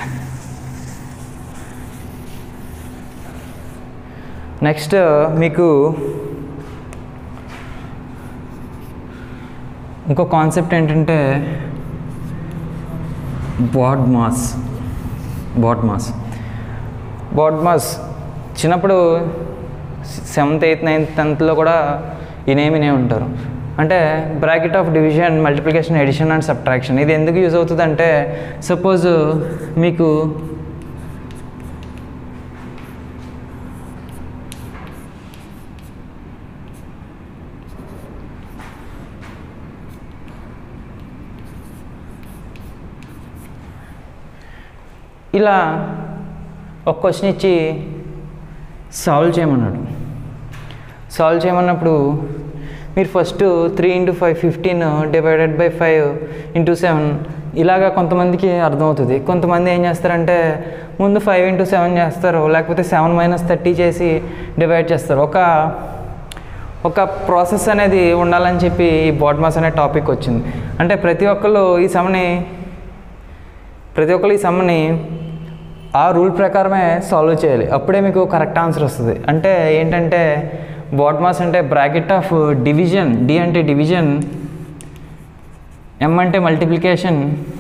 next మీకు ఇంకో కాన్సెప్ట్ ఏంటంటే BODMAS BODMAS BODMAS చిన్నప్పుడు సెవెంత్ ఎయిత్ నైన్త్ టెన్త్లో కూడా ఈ నేమ్ వినే ఉంటారు అంటే bracket of division multiplication addition and subtraction ఇది ఎందుకు యూజ్ అవుతుంది అంటే సపోజ్ మీకు ఇలా ఒక క్వశ్చన్ ఇచ్చి సాల్వ్ చేయమన్నాడు సాల్వ్ చేయమన్నప్పుడు మీరు first three into five fifteen divided by five into seven ఇలాగా కొంతమందికి అర్థమవుతుంది కొంతమంది ఏం చేస్తారంటే ముందు ఫైవ్ ఇంటూ సెవెన్ చేస్తారు లేకపోతే సెవెన్ మైనస్ థర్టీ చేసి డివైడ్ చేస్తారు ఒక ఒక ప్రాసెస్ అనేది ఉండాలని చెప్పి ఈ బాడ్ మాస్ అనే టాపిక్ వచ్చింది అంటే ప్రతి ఒక్కళ్ళు ఈ సమ్ని ప్రతి ఒక్కరు ఈ సమ్ని ఆ రూల్ ప్రకారమే సాల్వ్ చేయాలి అప్పుడే మీకు కరెక్ట్ ఆన్సర్ వస్తుంది అంటే ఏంటంటే బాడ్ మాస్ అంటే బ్రాకెట్ ఆఫ్ డివిజన్ డి అంటే డివిజన్ ఎం అంటే మల్టిప్లికేషన్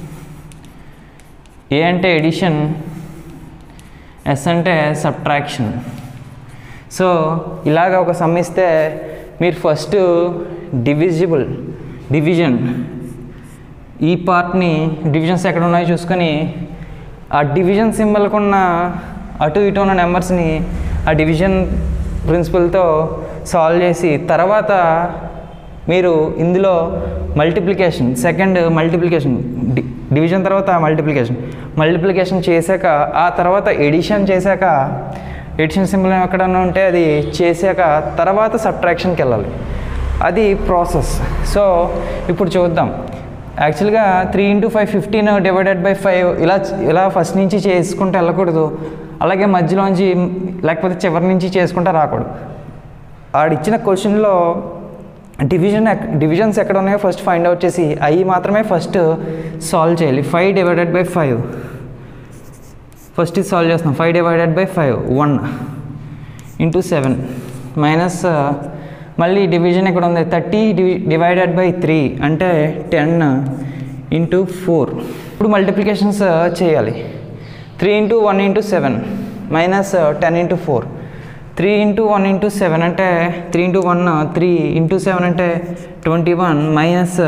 ఏ అంటే ఎడిషన్ ఎస్ అంటే సబ్ట్రాక్షన్ సో ఇలాగ ఒక సమ్ ఇస్తే మీరు ఫస్ట్ డివిజిబుల్ డివిజన్ ఈ పార్ట్ని డివిజన్స్ ఎక్కడ ఉన్నాయో చూసుకొని ఆ డివిజన్ సింబల్కి ఉన్న అటు ఇటు ఉన్న నెంబర్స్ని ఆ డివిజన్ ప్రిన్సిపల్తో సాల్వ్ చేసి తర్వాత మీరు ఇందులో multiplication second multiplication D division తర్వాత మల్టిప్లికేషన్ మల్టిప్లికేషన్ చేశాక ఆ తర్వాత ఎడిషన్ చేశాక ఎడిషన్ సింబల్ ఎక్కడన్నా ఉంటే అది చేశాక తర్వాత సబ్ట్రాక్షన్కి వెళ్ళాలి అది ప్రాసెస్ సో ఇప్పుడు చూద్దాం యాక్చువల్గా three into five fifteen divided by five ఇలా ఇలా ఫస్ట్ నుంచి చేసుకుంటూ వెళ్ళకూడదు అలాగే మధ్యలోంచి లేకపోతే చివరి నుంచి చేసుకుంటూ రాకూడదు ఆడిచ్చిన క్వశ్చన్లో డివిజన్ ఎక్ డివిజన్స్ ఎక్కడ ఉన్నాయో ఫస్ట్ ఫైండ్ అవుట్ చేసి అవి మాత్రమే ఫస్ట్ సాల్వ్ చేయాలి five divided by five first ఇది సాల్వ్ చేస్తున్నాం five divided by five one into seven minus మళ్ళీ డివిజన్ ఎక్కడ ఉంది థర్టీ డివి డివైడెడ్ బై త్రీ అంటే టెన్ ఇంటూ ఫోర్ ఇప్పుడు మల్టిప్లికేషన్స్ చేయాలి three into one into seven minus ten into four three into one into seven అంటే three into one three into seven అంటే twenty one minus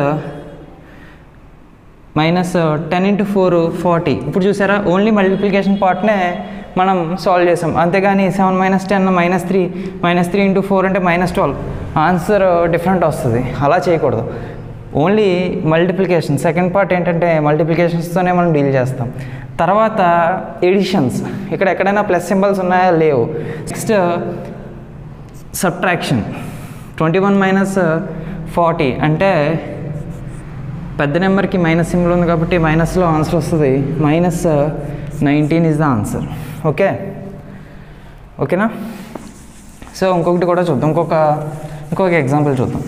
minus ten into four forty ఇప్పుడు చూసారా only multiplication పార్ట్నే మనం solve చేసాం అంతేగాని seven minus ten minus three minus three into four అంటే minus twelve answer different వస్తుంది అలా చేయకూడదు ఓన్లీ మల్టిప్లికేషన్ సెకండ్ పార్ట్ ఏంటంటే మల్టిప్లికేషన్స్తోనే మనం డీల్ చేస్తాం తర్వాత ఎడిషన్స్ ఇక్కడ ఎక్కడైనా ప్లస్ సింబల్స్ ఉన్నాయా లేవు next subtraction twenty one minus forty అంటే పెద్ద నెంబర్కి మైనస్ సింబల్ ఉంది కాబట్టి మైనస్లో ఆన్సర్ వస్తుంది minus nineteen is the answer okay ఓకేనా సో ఇంకొకటి కూడా చూద్దాం ఇంకొక ఇంకొక ఎగ్జాంపుల్ చూద్దాం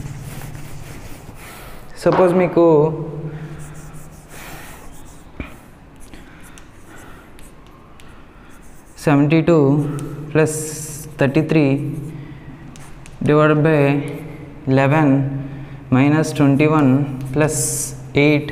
సపోజ్ మీకు seventy two plus thirty three divided by eleven minus twenty one plus eight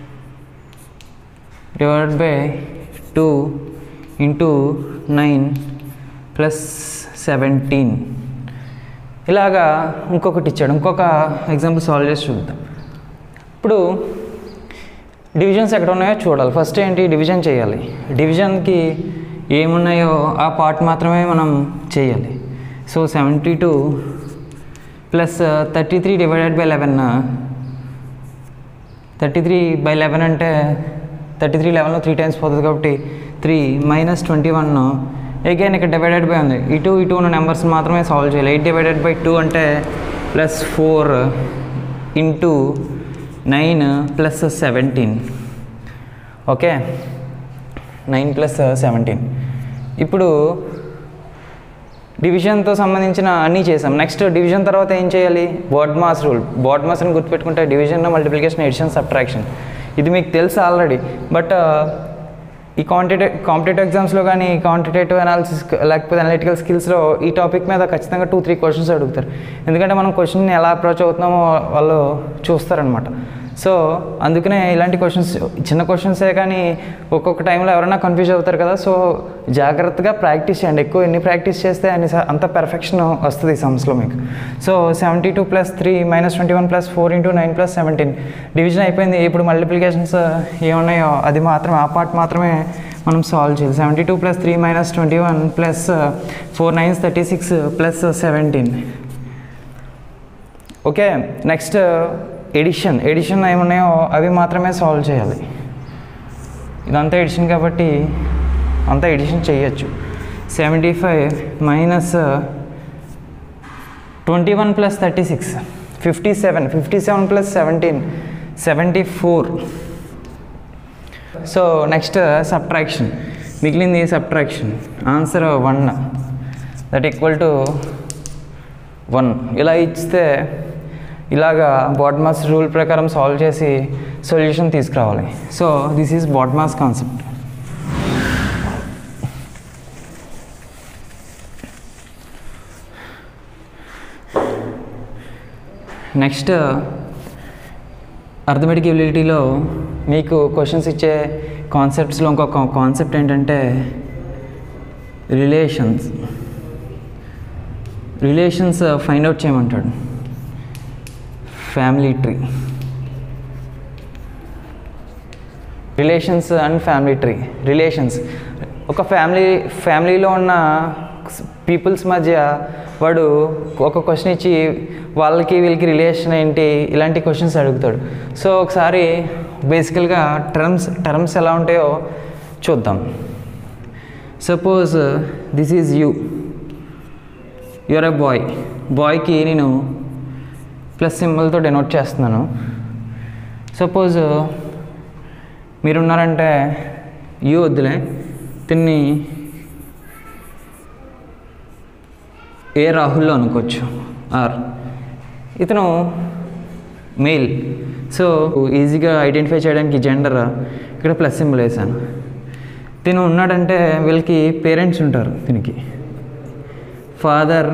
divided by two into nine plus seventeen ఇలాగా ఇంకొకటి ఇచ్చాడు ఇంకొక ఎగ్జాంపుల్ సాల్వ్ చేసి చూద్దాం ఇప్పుడు డివిజన్స్ ఎక్కడ ఉన్నాయో చూడాలి ఫస్ట్ ఏంటి డివిజన్ చేయాలి డివిజన్కి ఏమున్నాయో ఆ పార్ట్ మాత్రమే మనం చేయాలి so seventy two plus thirty three divided by eleven thirty three by eleven అంటే థర్టీ త్రీ లెవెన్లో త్రీ టైమ్స్ పోతుంది కాబట్టి three minus twenty one again ఇక్కడ డివైడెడ్ బై ఉంది ఇటు ఇటు ఉన్న నెంబర్స్ మాత్రమే సాల్వ్ చేయాలి ఎయిట్ డివైడెడ్ బై టూ అంటే plus four into nine plus seventeen okay nine plus seventeen ఇప్పుడు డివిజన్తో సంబంధించిన అన్నీ చేసాం నెక్స్ట్ డివిజన్ తర్వాత ఏం చేయాలి BODMAS rule BODMAS అని గుర్తుపెట్టుకుంటే డివిజన్ మల్టిప్లికేషన్ ఎడిషన్ సబ్ట్రాక్షన్ ఇది మీకు తెలుసు ఆల్రెడీ బట్ ఈ కాంపిటేటివ్ కాంపిటేటివ్ ఎగ్జామ్స్లో కానీ కాంపిటేటివ్ అనాలిసిస్ లేకపోతే అనలిటికల్ స్కిల్స్లో ఈ టాపిక్ మీద ఖచ్చితంగా టూ త్రీ క్వశ్చన్స్ అడుగుతారు ఎందుకంటే మనం క్వశ్చన్ని ఎలా అప్రోచ్ అవుతున్నామో వాళ్ళు చూస్తారనమాట సో అందుకనే ఇలాంటి క్వశ్చన్స్ చిన్న క్వశ్చన్సే కానీ ఒక్కొక్క టైంలో ఎవరైనా కన్ఫ్యూజ్ అవుతారు కదా సో జాగ్రత్తగా ప్రాక్టీస్ చేయండి ఎక్కువ ఎన్ని ప్రాక్టీస్ చేస్తే అన్ని స- అంత పెర్ఫెక్షన్ వస్తుంది ఈ సమ్స్లో మీకు so seventy two plus three minus twenty one plus four into nine plus seventeen division అయిపోయింది ఇప్పుడు మల్టిప్లికేషన్స్ ఏమున్నాయో అది మాత్రమే ఆ పార్ట్ మాత్రమే మనం సాల్వ్ చేయాలి seventy two plus three minus twenty one plus four nines thirty six plus seventeen okay next addition addition ఏమున్నాయో అవి మాత్రమే సాల్వ్ చేయాలి ఇదంతా ఎడిషన్ కాబట్టి అంతా ఎడిషన్ చేయొచ్చు seventy five minus twenty one plus thirty six fifty seven fifty seven plus seventeen seventy four so next subtraction మిగిలింది subtraction answer one that equal to one ఇలా ఇస్తే ఇలాగా బాడ్మాస్ రూల్ ప్రకారం సాల్వ్ చేసి solution తీసుకురావాలి so this is BODMAS concept next arithmetic ఎబిలిటీలో మీకు questions ఇచ్చే కాన్సెప్ట్స్లో ఇంకొక కాన్సెప్ట్ ఏంటంటే రిలేషన్స్ రిలేషన్స్ ఫైండ్ అవుట్ చేయమంటాడు family tree relations and family tree relations ఒక ఫ్యామిలీ ఫ్యామిలీలో ఉన్న పీపుల్స్ మధ్య వాడు ఒక క్వశ్చన్ ఇచ్చి వాళ్ళకి వీళ్ళకి రిలేషన్ ఏంటి ఇలాంటి క్వశ్చన్స్ అడుగుతాడు సో ఒకసారి బేసికల్గా టర్మ్స్ టర్మ్స్ ఎలా ఉంటాయో చూద్దాం suppose this is you your a boy బాయ్కి నేను ప్లస్ సింబల్తో డెనోట్ చేస్తున్నాను సపోజ్ మీరున్నారంటే యూ వద్దులే దీన్ని ఏ రాహుల్లో అనుకోవచ్చు ఆర్ ఇతను మెయిల్ సో ఈజీగా ఐడెంటిఫై చేయడానికి జెండర్ ఇక్కడ ప్లస్ సింబల్ వేసాను తిను ఉన్నాడంటే వీళ్ళకి పేరెంట్స్ ఉంటారు దీనికి ఫాదర్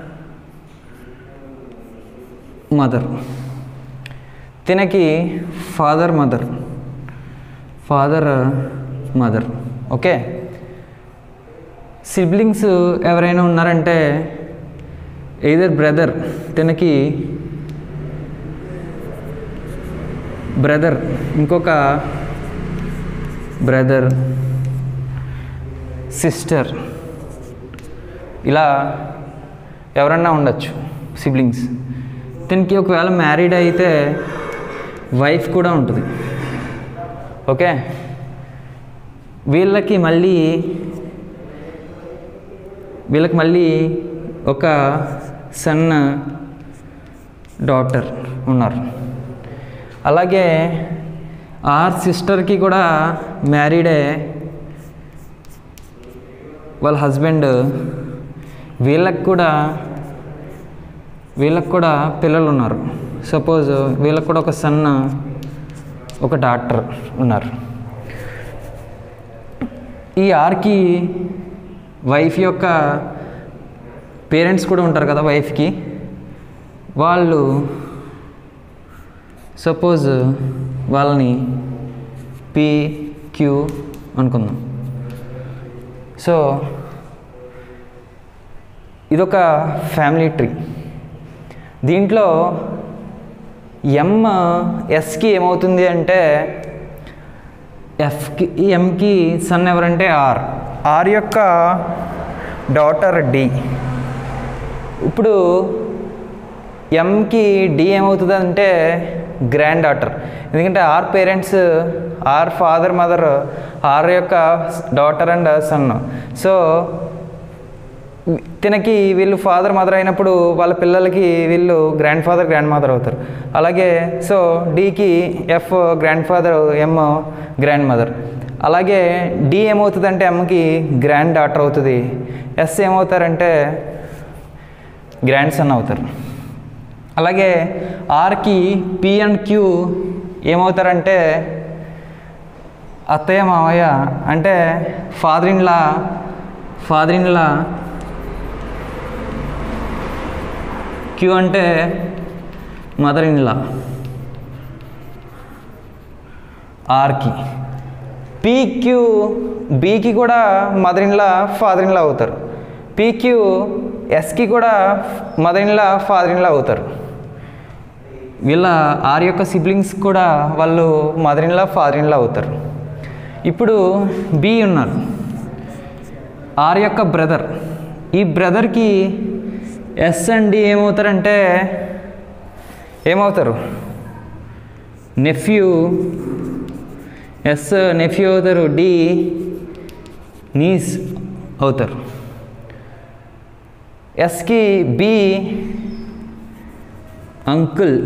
మదర్ తినకి father mother father mother okay siblings ఎవరైనా ఉన్నారంటే ఎయిదర్ బ్రదర్ తినకి బ్రదర్ ఇంకొక బ్రదర్ సిస్టర్ ఇలా ఎవరన్నా ఉండొచ్చు సిబ్లింగ్స్ దీనికి ఒకవేళ మ్యారీడ్ అయితే వైఫ్ కూడా ఉంటుంది ఓకే వీళ్ళకి మళ్ళీ వీళ్ళకి మళ్ళీ ఒక సన్ డాటర్ ఉన్నారు అలాగే ఆర్ సిస్టర్కి కూడా మ్యారీడే వాళ్ళ హస్బెండ్ వీళ్ళకి కూడా వీళ్ళకి కూడా పిల్లలు ఉన్నారు సపోజ్ వీళ్ళకి కూడా ఒక సన్ ఒక డాక్టర్ ఉన్నారు ఈ ఆర్కి వైఫ్ యొక్క పేరెంట్స్ కూడా ఉంటారు కదా వైఫ్కి వాళ్ళు సపోజ్ వాళ్ళని పి క్యూ అనుకుందాం సో ఇదొక ఫ్యామిలీ ట్రీ దీంట్లో ఎం ఎస్కి ఏమవుతుంది అంటే ఎఫ్కి ఎంకి సన్ ఎవరంటే ఆర్ ఆర్ యొక్క డాటర్ డి ఇప్పుడు ఎంకి డి ఏమవుతుంది అంటే గ్రాండ్ డాటర్ ఎందుకంటే R parents R father mother R యొక్క డాటర్ అండ్ సన్ సో తినకి వీళ్ళు ఫాదర్ మదర్ అయినప్పుడు వాళ్ళ పిల్లలకి వీళ్ళు గ్రాండ్ ఫాదర్ గ్రాండ్ మదర్ అవుతారు అలాగే సో డీకి F grandfather M grandmother అలాగే డి ఏమవుతుంది అంటే ఎమ్కి గ్రాండ్ డాటర్ అవుతుంది ఎస్ ఏమవుతారంటే గ్రాండ్ సన్ అవుతారు అలాగే ఆర్కి పి అండ్ క్యూ ఏమవుతారంటే అత్తయ్య మావయ్య అంటే father in law father in law Q అంటే మదర్ ఇన్ లా ఆర్కి పీక్యూ బీకి కూడా mother in law father in law అవుతారు పీక్యూ ఎస్కి కూడా mother in law father in law అవుతారు వీళ్ళ ఆర్ యొక్క సిబ్లింగ్స్ కూడా వాళ్ళు mother in law father in law అవుతారు ఇప్పుడు బి ఉన్నారు ఆర్ యొక్క బ్రదర్ ఈ బ్రదర్కి ఎస్ అండ్ డి ఏమవుతారంటే ఏమవుతారు నెఫ్యూ ఎస్ నెఫ్యూ అవుతారు డి నీస్ అవుతారు ఎస్కి బి అంకుల్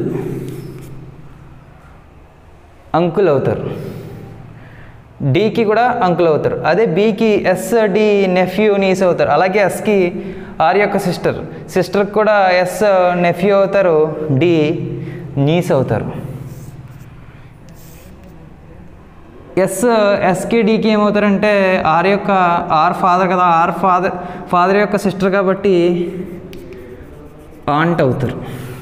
అంకుల్ అవుతారు డీకి కూడా అంకుల్ అవుతారు అదే బీకి ఎస్ డి నెఫ్యూ నీస్ అవుతారు అలాగే ఎస్కి ఆర్ యొక్క సిస్టర్ సిస్టర్కి కూడా ఎస్ నెఫ్యూ అవుతారు డి నీస్ అవుతారు ఎస్ ఎస్కి డికి ఏమవుతారంటే ఆర్ యొక్క ఆర్ ఫాదర్ కదా ఆర్ ఫాదర్ ఫాదర్ యొక్క సిస్టర్ కాబట్టి ఆంట్ అవుతారు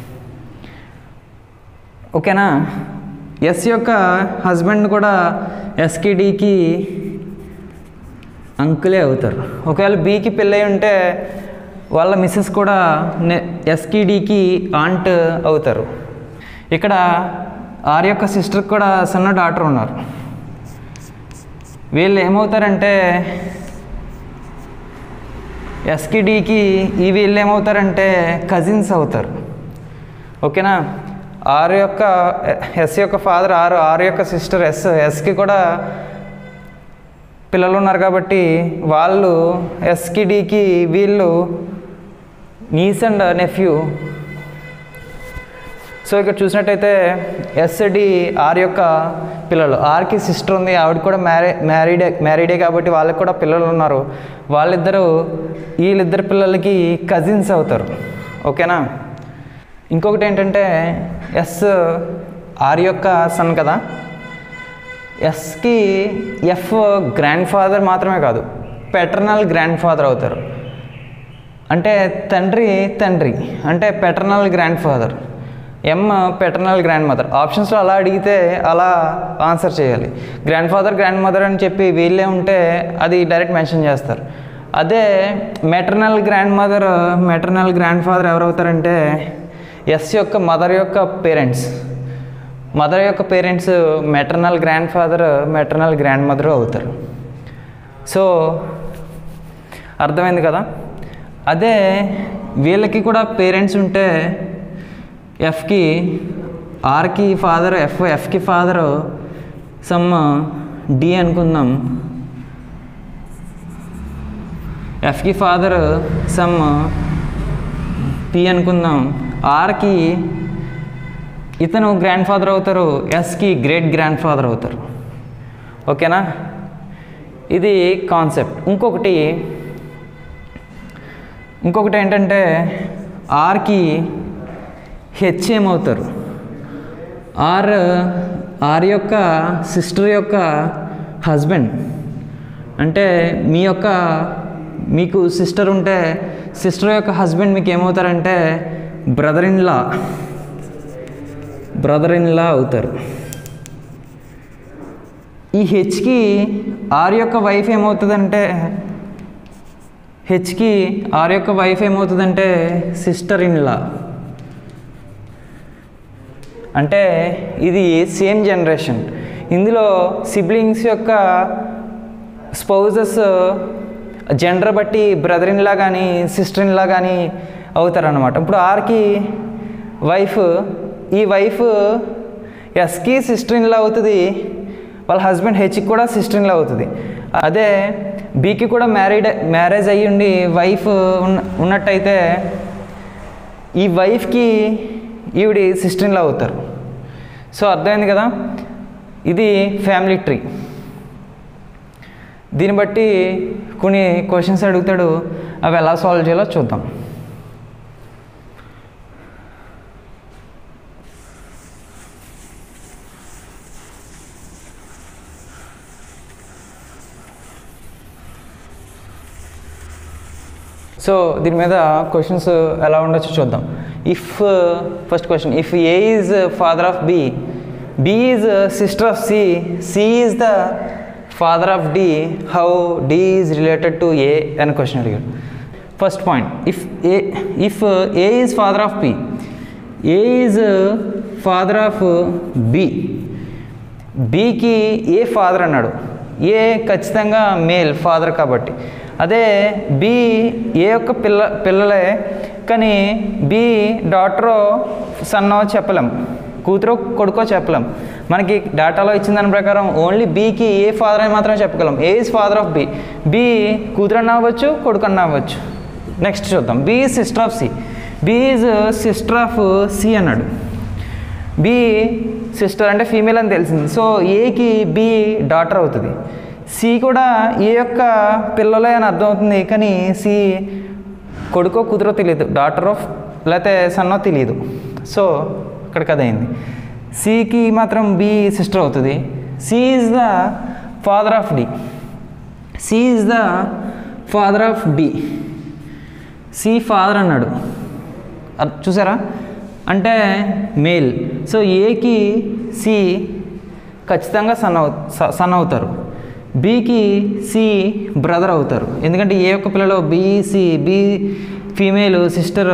ఓకేనా ఎస్ యొక్క హస్బెండ్ కూడా ఎస్కి డికి అంకులే అవుతారు ఒకవేళ బీకి పెళ్ళై ఉంటే వాళ్ళ మిస్సెస్ కూడా నె ఎస్కి డికి ఆంట్ అవుతారు ఇక్కడ ఆర్ యొక్క సిస్టర్కి కూడా సన్న డాటర్ ఉన్నారు వీళ్ళు ఏమవుతారంటే ఎస్కి డికి ఈ వీళ్ళు ఏమవుతారంటే కజిన్స్ అవుతారు ఓకేనా ఆరు యొక్క ఎస్ యొక్క ఫాదర్ ఆరు ఆరు యొక్క సిస్టర్ ఎస్ ఎస్కి కూడా పిల్లలు ఉన్నారు కాబట్టి వాళ్ళు ఎస్కి డికి వీళ్ళు నీస్ అండ్ నెఫ్యూ సో ఇక్కడ చూసినట్టయితే ఎస్డి ఆర్ యొక్క పిల్లలు ఆర్కి సిస్టర్ ఉంది ఆవిడ కూడా మ్యారీ మ్యారీడే మ్యారీడే కాబట్టి వాళ్ళకి కూడా పిల్లలు ఉన్నారు వాళ్ళిద్దరూ వీళ్ళిద్దరు పిల్లలకి కజిన్స్ అవుతారు ఓకేనా ఇంకొకటి ఏంటంటే ఎస్ ఆర్ యొక్క సన్ కదా ఎస్కి ఎఫ్ గ్రాండ్ ఫాదర్ మాత్రమే కాదు పెటర్నల్ గ్రాండ్ ఫాదర్ అవుతారు అంటే తండ్రి తండ్రి అంటే paternal grandfather M paternal grandmother ఆప్షన్స్లో అలా అడిగితే అలా ఆన్సర్ చేయాలి గ్రాండ్ ఫాదర్ గ్రాండ్ మదర్ అని చెప్పి వీళ్ళే ఉంటే అది డైరెక్ట్ మెన్షన్ చేస్తారు అదే maternal grandmother maternal grandfather ఎవరు అవుతారంటే ఎస్ యొక్క మదర్ యొక్క పేరెంట్స్ మదర్ యొక్క parents maternal grandfather maternal grandmother అవుతారు సో అర్థమైంది కదా అదే వీళ్ళకి కూడా పేరెంట్స్ ఉంటే ఎఫ్కి ఆర్కి ఫాదర్ ఎఫ్ ఎఫ్కి ఫాదరు సమ్ డి అనుకుందాం ఎఫ్కి ఫాదర్ సమ్ పి అనుకుందాం ఆర్కి ఇతను గ్రాండ్ ఫాదర్ అవుతారు ఎస్కి గ్రేట్ గ్రాండ్ ఫాదర్ అవుతారు ఓకేనా ఇది కాన్సెప్ట్ ఇంకొకటి ఇంకొకటి ఏంటంటే ఆర్కి హెచ్ ఏమవుతారు ఆర్ ఆర్ యొక్క సిస్టర్ యొక్క హస్బెండ్ అంటే మీ యొక్క మీకు సిస్టర్ ఉంటే సిస్టర్ యొక్క హస్బెండ్ మీకు ఏమవుతారంటే brother in law brother in law అవుతారు ఈ హెచ్కి ఆర్ యొక్క వైఫ్ ఏమవుతుందంటే హెచ్కి ఆర్ యొక్క వైఫ్ ఏమవుతుందంటే సిస్టర్ ఇన్ లా అంటే ఇది సేమ్ జనరేషన్ ఇందులో సిబ్లింగ్స్ యొక్క స్పౌజెస్ జెండర్ బట్టి బ్రదర్ ఇన్లా కానీ సిస్టర్ ఇన్లా కానీ అవుతారనమాట ఇప్పుడు ఆర్కి వైఫ్ ఈ వైఫ్ ఎస్కి సిస్టర్ ఇన్లా అవుతుంది వాళ్ళ హస్బెండ్ హెచ్కి కూడా సిస్టర్ ఇన్లా అవుతుంది అదే బీకి కూడా మ్యారీడ్ మ్యారేజ్ అయ్యి ఉండి వైఫ్ ఉన్న ఉన్నట్టయితే ఈ వైఫ్కి ఈవిడి సిస్టర్ ఇన్లా అవుతారు సో అర్థమైంది కదా ఇది ఫ్యామిలీ ట్రీ దీన్ని బట్టి కొన్ని క్వశ్చన్స్ అడుగుతాడు అవి ఎలా సాల్వ్ చేయాలో చూద్దాం సో దీని మీద క్వశ్చన్స్ ఎలా ఉండొచ్చో చూద్దాం if first question if A is father of B B is sister of C C is the father of D how D is related to A అని క్వశ్చన్ అడిగాడు first point if A if A is father of B A is father of B బీకి A father అన్నాడు ఏ ఖచ్చితంగా male father కాబట్టి అదే B ఏ యొక్క పిల్ల పిల్లలే కానీ బి డాటరో సన్నో చెప్పలేం కూతురో కొడుకో చెప్పలేం మనకి డేటాలో ఇచ్చిన దాని ప్రకారం ఓన్లీ బీకి ఏ ఫాదర్ అని మాత్రమే చెప్పగలం A is father of B B కూతురు అన్న అవ్వచ్చు కొడుకు అన్న అవ్వచ్చు నెక్స్ట్ చూద్దాం B is sister of C B is sister of C అన్నాడు బి సిస్టర్ అంటే ఫీమేల్ అని తెలిసింది సో ఏకి బి డాటర్ అవుతుంది సి కూడా ఏ యొక్క పిల్లలే అని అర్థం అవుతుంది కానీ సి కొడుకో కూతురో తెలియదు డాటర్ ఆఫ్ లేకపోతే సన్నో తెలియదు సో ఇక్కడ కథ అయింది సికి మాత్రం బి సిస్టర్ అవుతుంది C is the father of D C is the father of D C father అన్నాడు అర్- చూసారా అంటే మేల్ సో ఏకి సి ఖచ్చితంగా సన్ అవు స- సన్ అవుతారు బీకి సి బ్రదర్ అవుతారు ఎందుకంటే ఏ ఒక్క పిల్లలో B C B female sister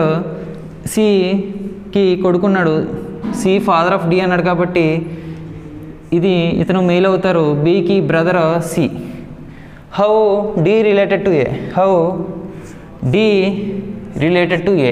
సికి కొడుకున్నాడు సి ఫాదర్ ఆఫ్ డి అన్నాడు కాబట్టి ఇది ఇతను మెయిల్ అవుతారు బీకి brother C how D related to A how D related to A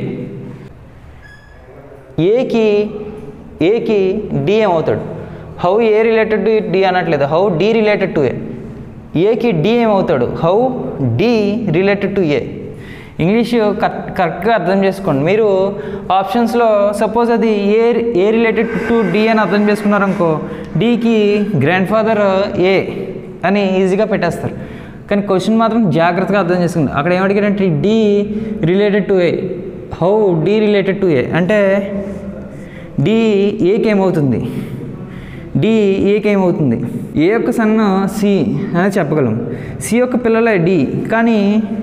ఏకి ఏకి డి ఏమవుతాడు how A related to D అనట్లేదు how D related to A ఏకి డి ఏమవుతాడు how D related to A English correct కరెక్ట్గా అర్థం చేసుకోండి మీరు ఆప్షన్స్లో సపోజ్ అది A A related to D అని అర్థం చేసుకున్నారనుకో డికి గ్రాండ్ ఫాదర్ ఏ అని ఈజీగా పెట్టేస్తారు కానీ క్వశ్చన్ మాత్రం జాగ్రత్తగా అర్థం చేసుకుంది అక్కడ ఏమడిగారంటే D related to A how D related to A అంటే డి ఏకి ఏమవుతుంది డి ఏకి ఏమవుతుంది ఏ యొక్క సన్న సి అని చెప్పగలం సి యొక్క పిల్లలే డి కానీ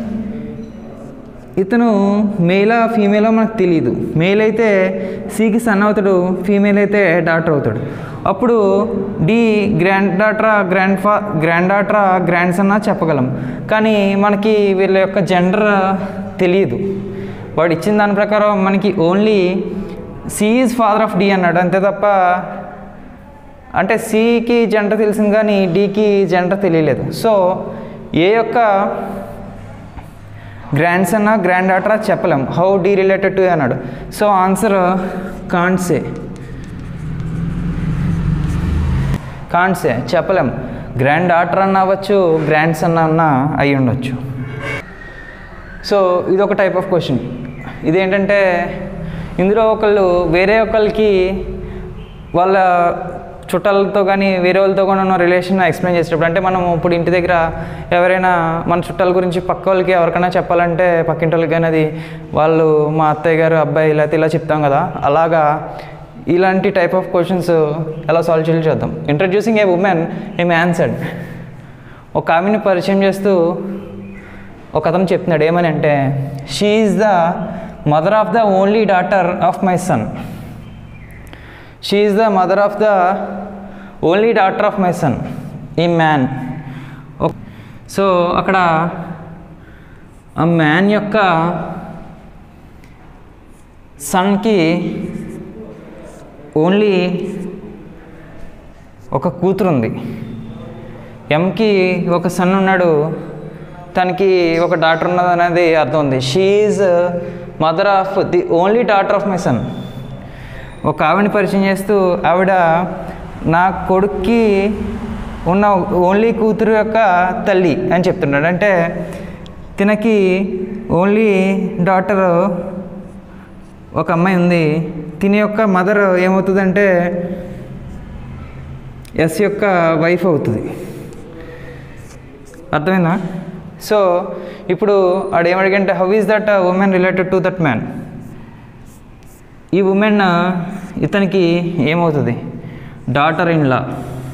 ఇతను మేలా ఫీమేలా మనకు తెలియదు మేల్ అయితే సికి సన్ అవుతాడు ఫీమేల్ అయితే డాక్టర్ అవుతాడు అప్పుడు డి గ్రాండ్ డాటరా గ్రాండ్ ఫా గ్రాండ్ డాటరా గ్రాండ్ సన్నా చెప్పగలం కానీ మనకి వీళ్ళ యొక్క జెండర్ తెలియదు వాడు ఇచ్చిన దాని ప్రకారం మనకి only C is father of D అన్నాడు అంతే తప్ప అంటే సికి జెండర్ తెలిసింది కానీ డికి జెండర్ తెలియలేదు సో ఏ యొక్క గ్రాండ్ సన్నా గ్రాండ్ డాటరా చెప్పలేం హౌ డీ రిలేటెడ్ టు అన్నాడు సో ఆన్సర్ కాన్సే కాన్సే చెప్పలేం గ్రాండ్ డాటర్ అన్న అవ్వచ్చు గ్రాండ్ సన్ అన్న అయి ఉండొచ్చు సో ఇది ఒక టైప్ ఆఫ్ క్వశ్చన్ ఇదేంటంటే ఇందులో ఒకళ్ళు వేరే ఒకళ్ళకి వాళ్ళ చుట్టాలతో కానీ వేరే వాళ్ళతో కూడా ఉన్న రిలేషన్ ఎక్స్ప్లెయిన్ చేసేటప్పుడు అంటే మనం ఇప్పుడు ఇంటి దగ్గర ఎవరైనా మన చుట్టాల గురించి పక్క వాళ్ళకి ఎవరికైనా చెప్పాలంటే పక్కింటి వాళ్ళకి కానీ అది వాళ్ళు మా అత్తయ్య గారు అబ్బాయి లేకపోతే ఇలా చెప్తాం కదా అలాగా ఇలాంటి టైప్ ఆఫ్ క్వశ్చన్స్ ఎలా సాల్వ్ చేయాలి చూద్దాం ఇంట్రడ్యూసింగ్ ఏ ఉమెన్ ఏమి ఆన్సర్డ్ ఒక ఆమెని పరిచయం చేస్తూ ఒక అతను చెప్తున్నాడు ఏమని అంటే she is the mother of the only daughter of my son she is the mother of the only daughter of my son ఈ మ్యాన్ సో అక్కడ ఆ మ్యాన్ యొక్క సన్కి ఓన్లీ ఒక కూతురు ఉంది ఎంకి ఒక సన్ ఉన్నాడు తనకి ఒక డాటర్ ఉన్నది అనేది అర్థం ఉంది she is mother of the only daughter of my son ఒక ఆవిడని పరిచయం చేస్తూ ఆవిడ నా కొడుక్కి ఉన్న ఓన్లీ కూతురు యొక్క తల్లి అని చెప్తున్నాడు అంటే తినకి ఓన్లీ డాటర్ ఒక అమ్మాయి ఉంది తిని యొక్క మదర్ ఏమవుతుందంటే ఎస్ యొక్క వైఫ్ అవుతుంది అర్థమైందా సో ఇప్పుడు ఆడు ఏమడిగంటే how is that woman related to that man ఈ ఉమెన్ ఇతనికి ఏమవుతుంది daughter in law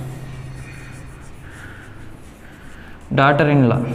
daughter in law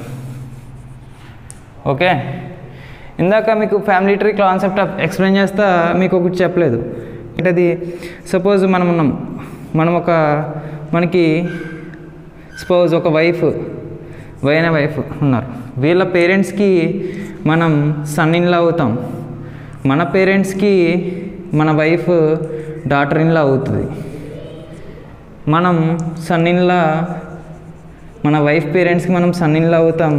okay ఇందాక మీకు ఫ్యామిలీ ట్రీ కాన్సెప్ట్ ఎక్స్ప్లెయిన్ చేస్తా మీకు ఒకటి చెప్పలేదు అంటే అది సపోజ్ మనం ఉన్నాం మనం ఒక మనకి సపోజ్ ఒక వైఫ్ వైన వైఫ్ ఉన్నారు వీళ్ళ పేరెంట్స్కి మనం సన్ ఇన్లా అవుతాం మన పేరెంట్స్కి మన వైఫ్ డాటర్ ఇన్లా అవుతుంది మనం సన్ ఇన్లా మన వైఫ్ పేరెంట్స్కి మనం సన్ ఇన్లా అవుతాం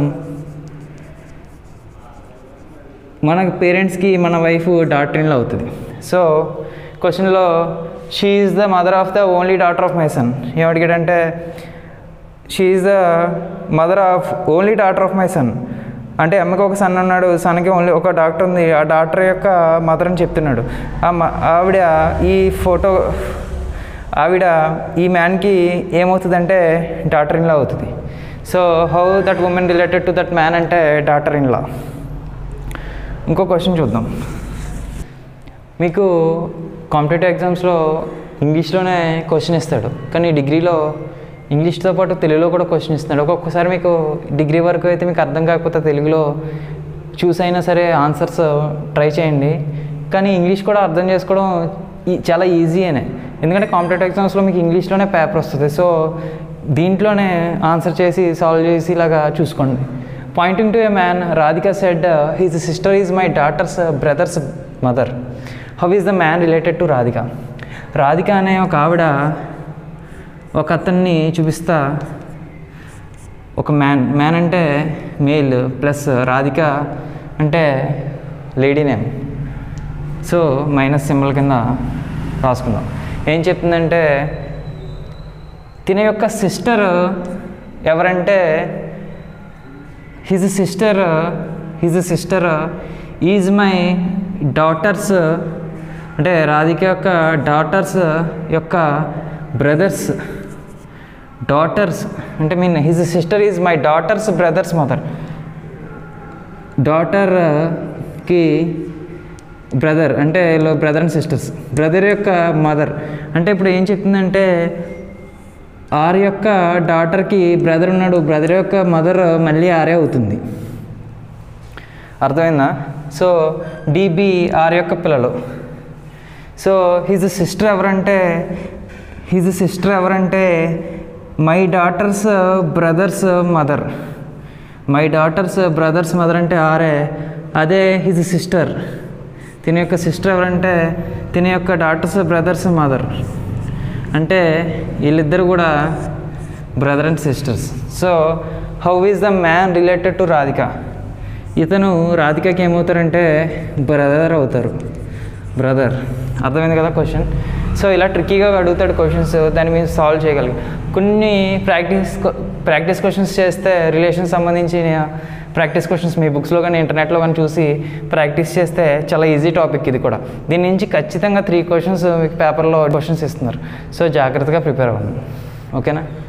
మన పేరెంట్స్కి మన వైఫ్ డాటర్ ఇన్లా అవుతుంది సో క్వశ్చన్లో she is the mother of the only daughter of my son ఏమడిగాడంటే she is the mother of only daughter of my son అంటే అమ్మకి ఒక సన్ ఉన్నాడు సన్కి ఓన్లీ ఒక డాక్టర్ ఉంది ఆ డాక్టర్ యొక్క మదర్ అని చెప్తున్నాడు ఆ మ- ఆవిడ ఈ ఫోటో ఆవిడ ఈ మ్యాన్కి ఏమవుతుందంటే డాటర్ ఇన్లా అవుతుంది so how that woman related to that man అంటే డాటర్ ఇన్లా ఇంకో క్వశ్చన్ చూద్దాం మీకు కాంపిటేటివ్ ఎగ్జామ్స్లో ఇంగ్లీష్లోనే క్వశ్చన్ ఇస్తాడు కానీ డిగ్రీలో ఇంగ్లీష్తో పాటు తెలుగులో కూడా క్వశ్చన్ ఇస్తున్నాడు ఒక్కొక్కసారి మీకు డిగ్రీ వరకు అయితే మీకు అర్థం కాకపోతే తెలుగులో చూసైనా సరే ఆన్సర్స్ ట్రై చేయండి కానీ ఇంగ్లీష్ కూడా అర్థం చేసుకోవడం ఈ- చాలా ఈజీ అనే ఎందుకంటే కాంపిటేటివ్ ఎగ్జామ్స్లో మీకు ఇంగ్లీష్లోనే పేపర్ వస్తుంది సో దీంట్లోనే ఆన్సర్ చేసి సాల్వ్ చేసి ఇలాగా చూసుకోండి pointing to a man Radhika said his sister is my daughter's brother's mother how is the man related to Radhika Radhika అనే ఒక ఆవిడ ఒక అతన్ని చూపిస్తా ఒక మ్యాన్ మ్యాన్ అంటే మేల్ ప్లస్ రాధిక అంటే lady name so minus symbol కింద రాసుకుందాం ఏం చెప్తుందంటే తిన యొక్క సిస్టర్ ఎవరంటే his sister his sister is my daughter's అంటే రాధిక యొక్క డాటర్స్ యొక్క బ్రదర్స్ డాటర్స్ అంటే mean his sister is my daughter's brother's mother డాటర్కి బ్రదర్ అంటే బ్రదర్ అండ్ సిస్టర్స్ బ్రదర్ యొక్క మదర్ అంటే ఇప్పుడు ఏం చెప్తుందంటే ఆర్ యొక్క డాటర్కి బ్రదర్ ఉన్నాడు బ్రదర్ యొక్క మదర్ మళ్ళీ ఆరే అవుతుంది అర్థమైందా సో డిబి ఆర్ యొక్క పిల్లలు సో హిజ్ సిస్టర్ ఎవరంటే హిజ్ సిస్టర్ ఎవరంటే my daughter's brother's mother my daughter's brother's mother అంటే ఆరే అదే హిజ్ సిస్టర్ తిన యొక్క సిస్టర్ ఎవరంటే తిన యొక్క డాటర్స్ బ్రదర్స్ మదర్ అంటే వీళ్ళిద్దరు కూడా brother and sisters so how is the man related to Radhika ఇతను రాధికకి ఏమవుతారంటే బ్రదర్ అవుతారు బ్రదర్ అర్థమైంది కదా క్వశ్చన్ సో ఇలా ట్రిక్కీగా అడుగుతాడు క్వశ్చన్స్ దాన్ని మీరు సాల్వ్ చేయగలిగి కొన్ని ప్రాక్టీస్ ప్రాక్టీస్ క్వశ్చన్స్ చేస్తే రిలేషన్ సంబంధించిన ప్రాక్టీస్ క్వశ్చన్స్ మీ బుక్స్లో కానీ ఇంటర్నెట్లో కానీ చూసి ప్రాక్టీస్ చేస్తే చాలా ఈజీ టాపిక్ ఇది కూడా దీని నుంచి ఖచ్చితంగా త్రీ క్వశ్చన్స్ మీకు పేపర్లో క్వశ్చన్స్ ఇస్తున్నారు సో జాగ్రత్తగా ప్రిపేర్ అవ్వండి ఓకేనా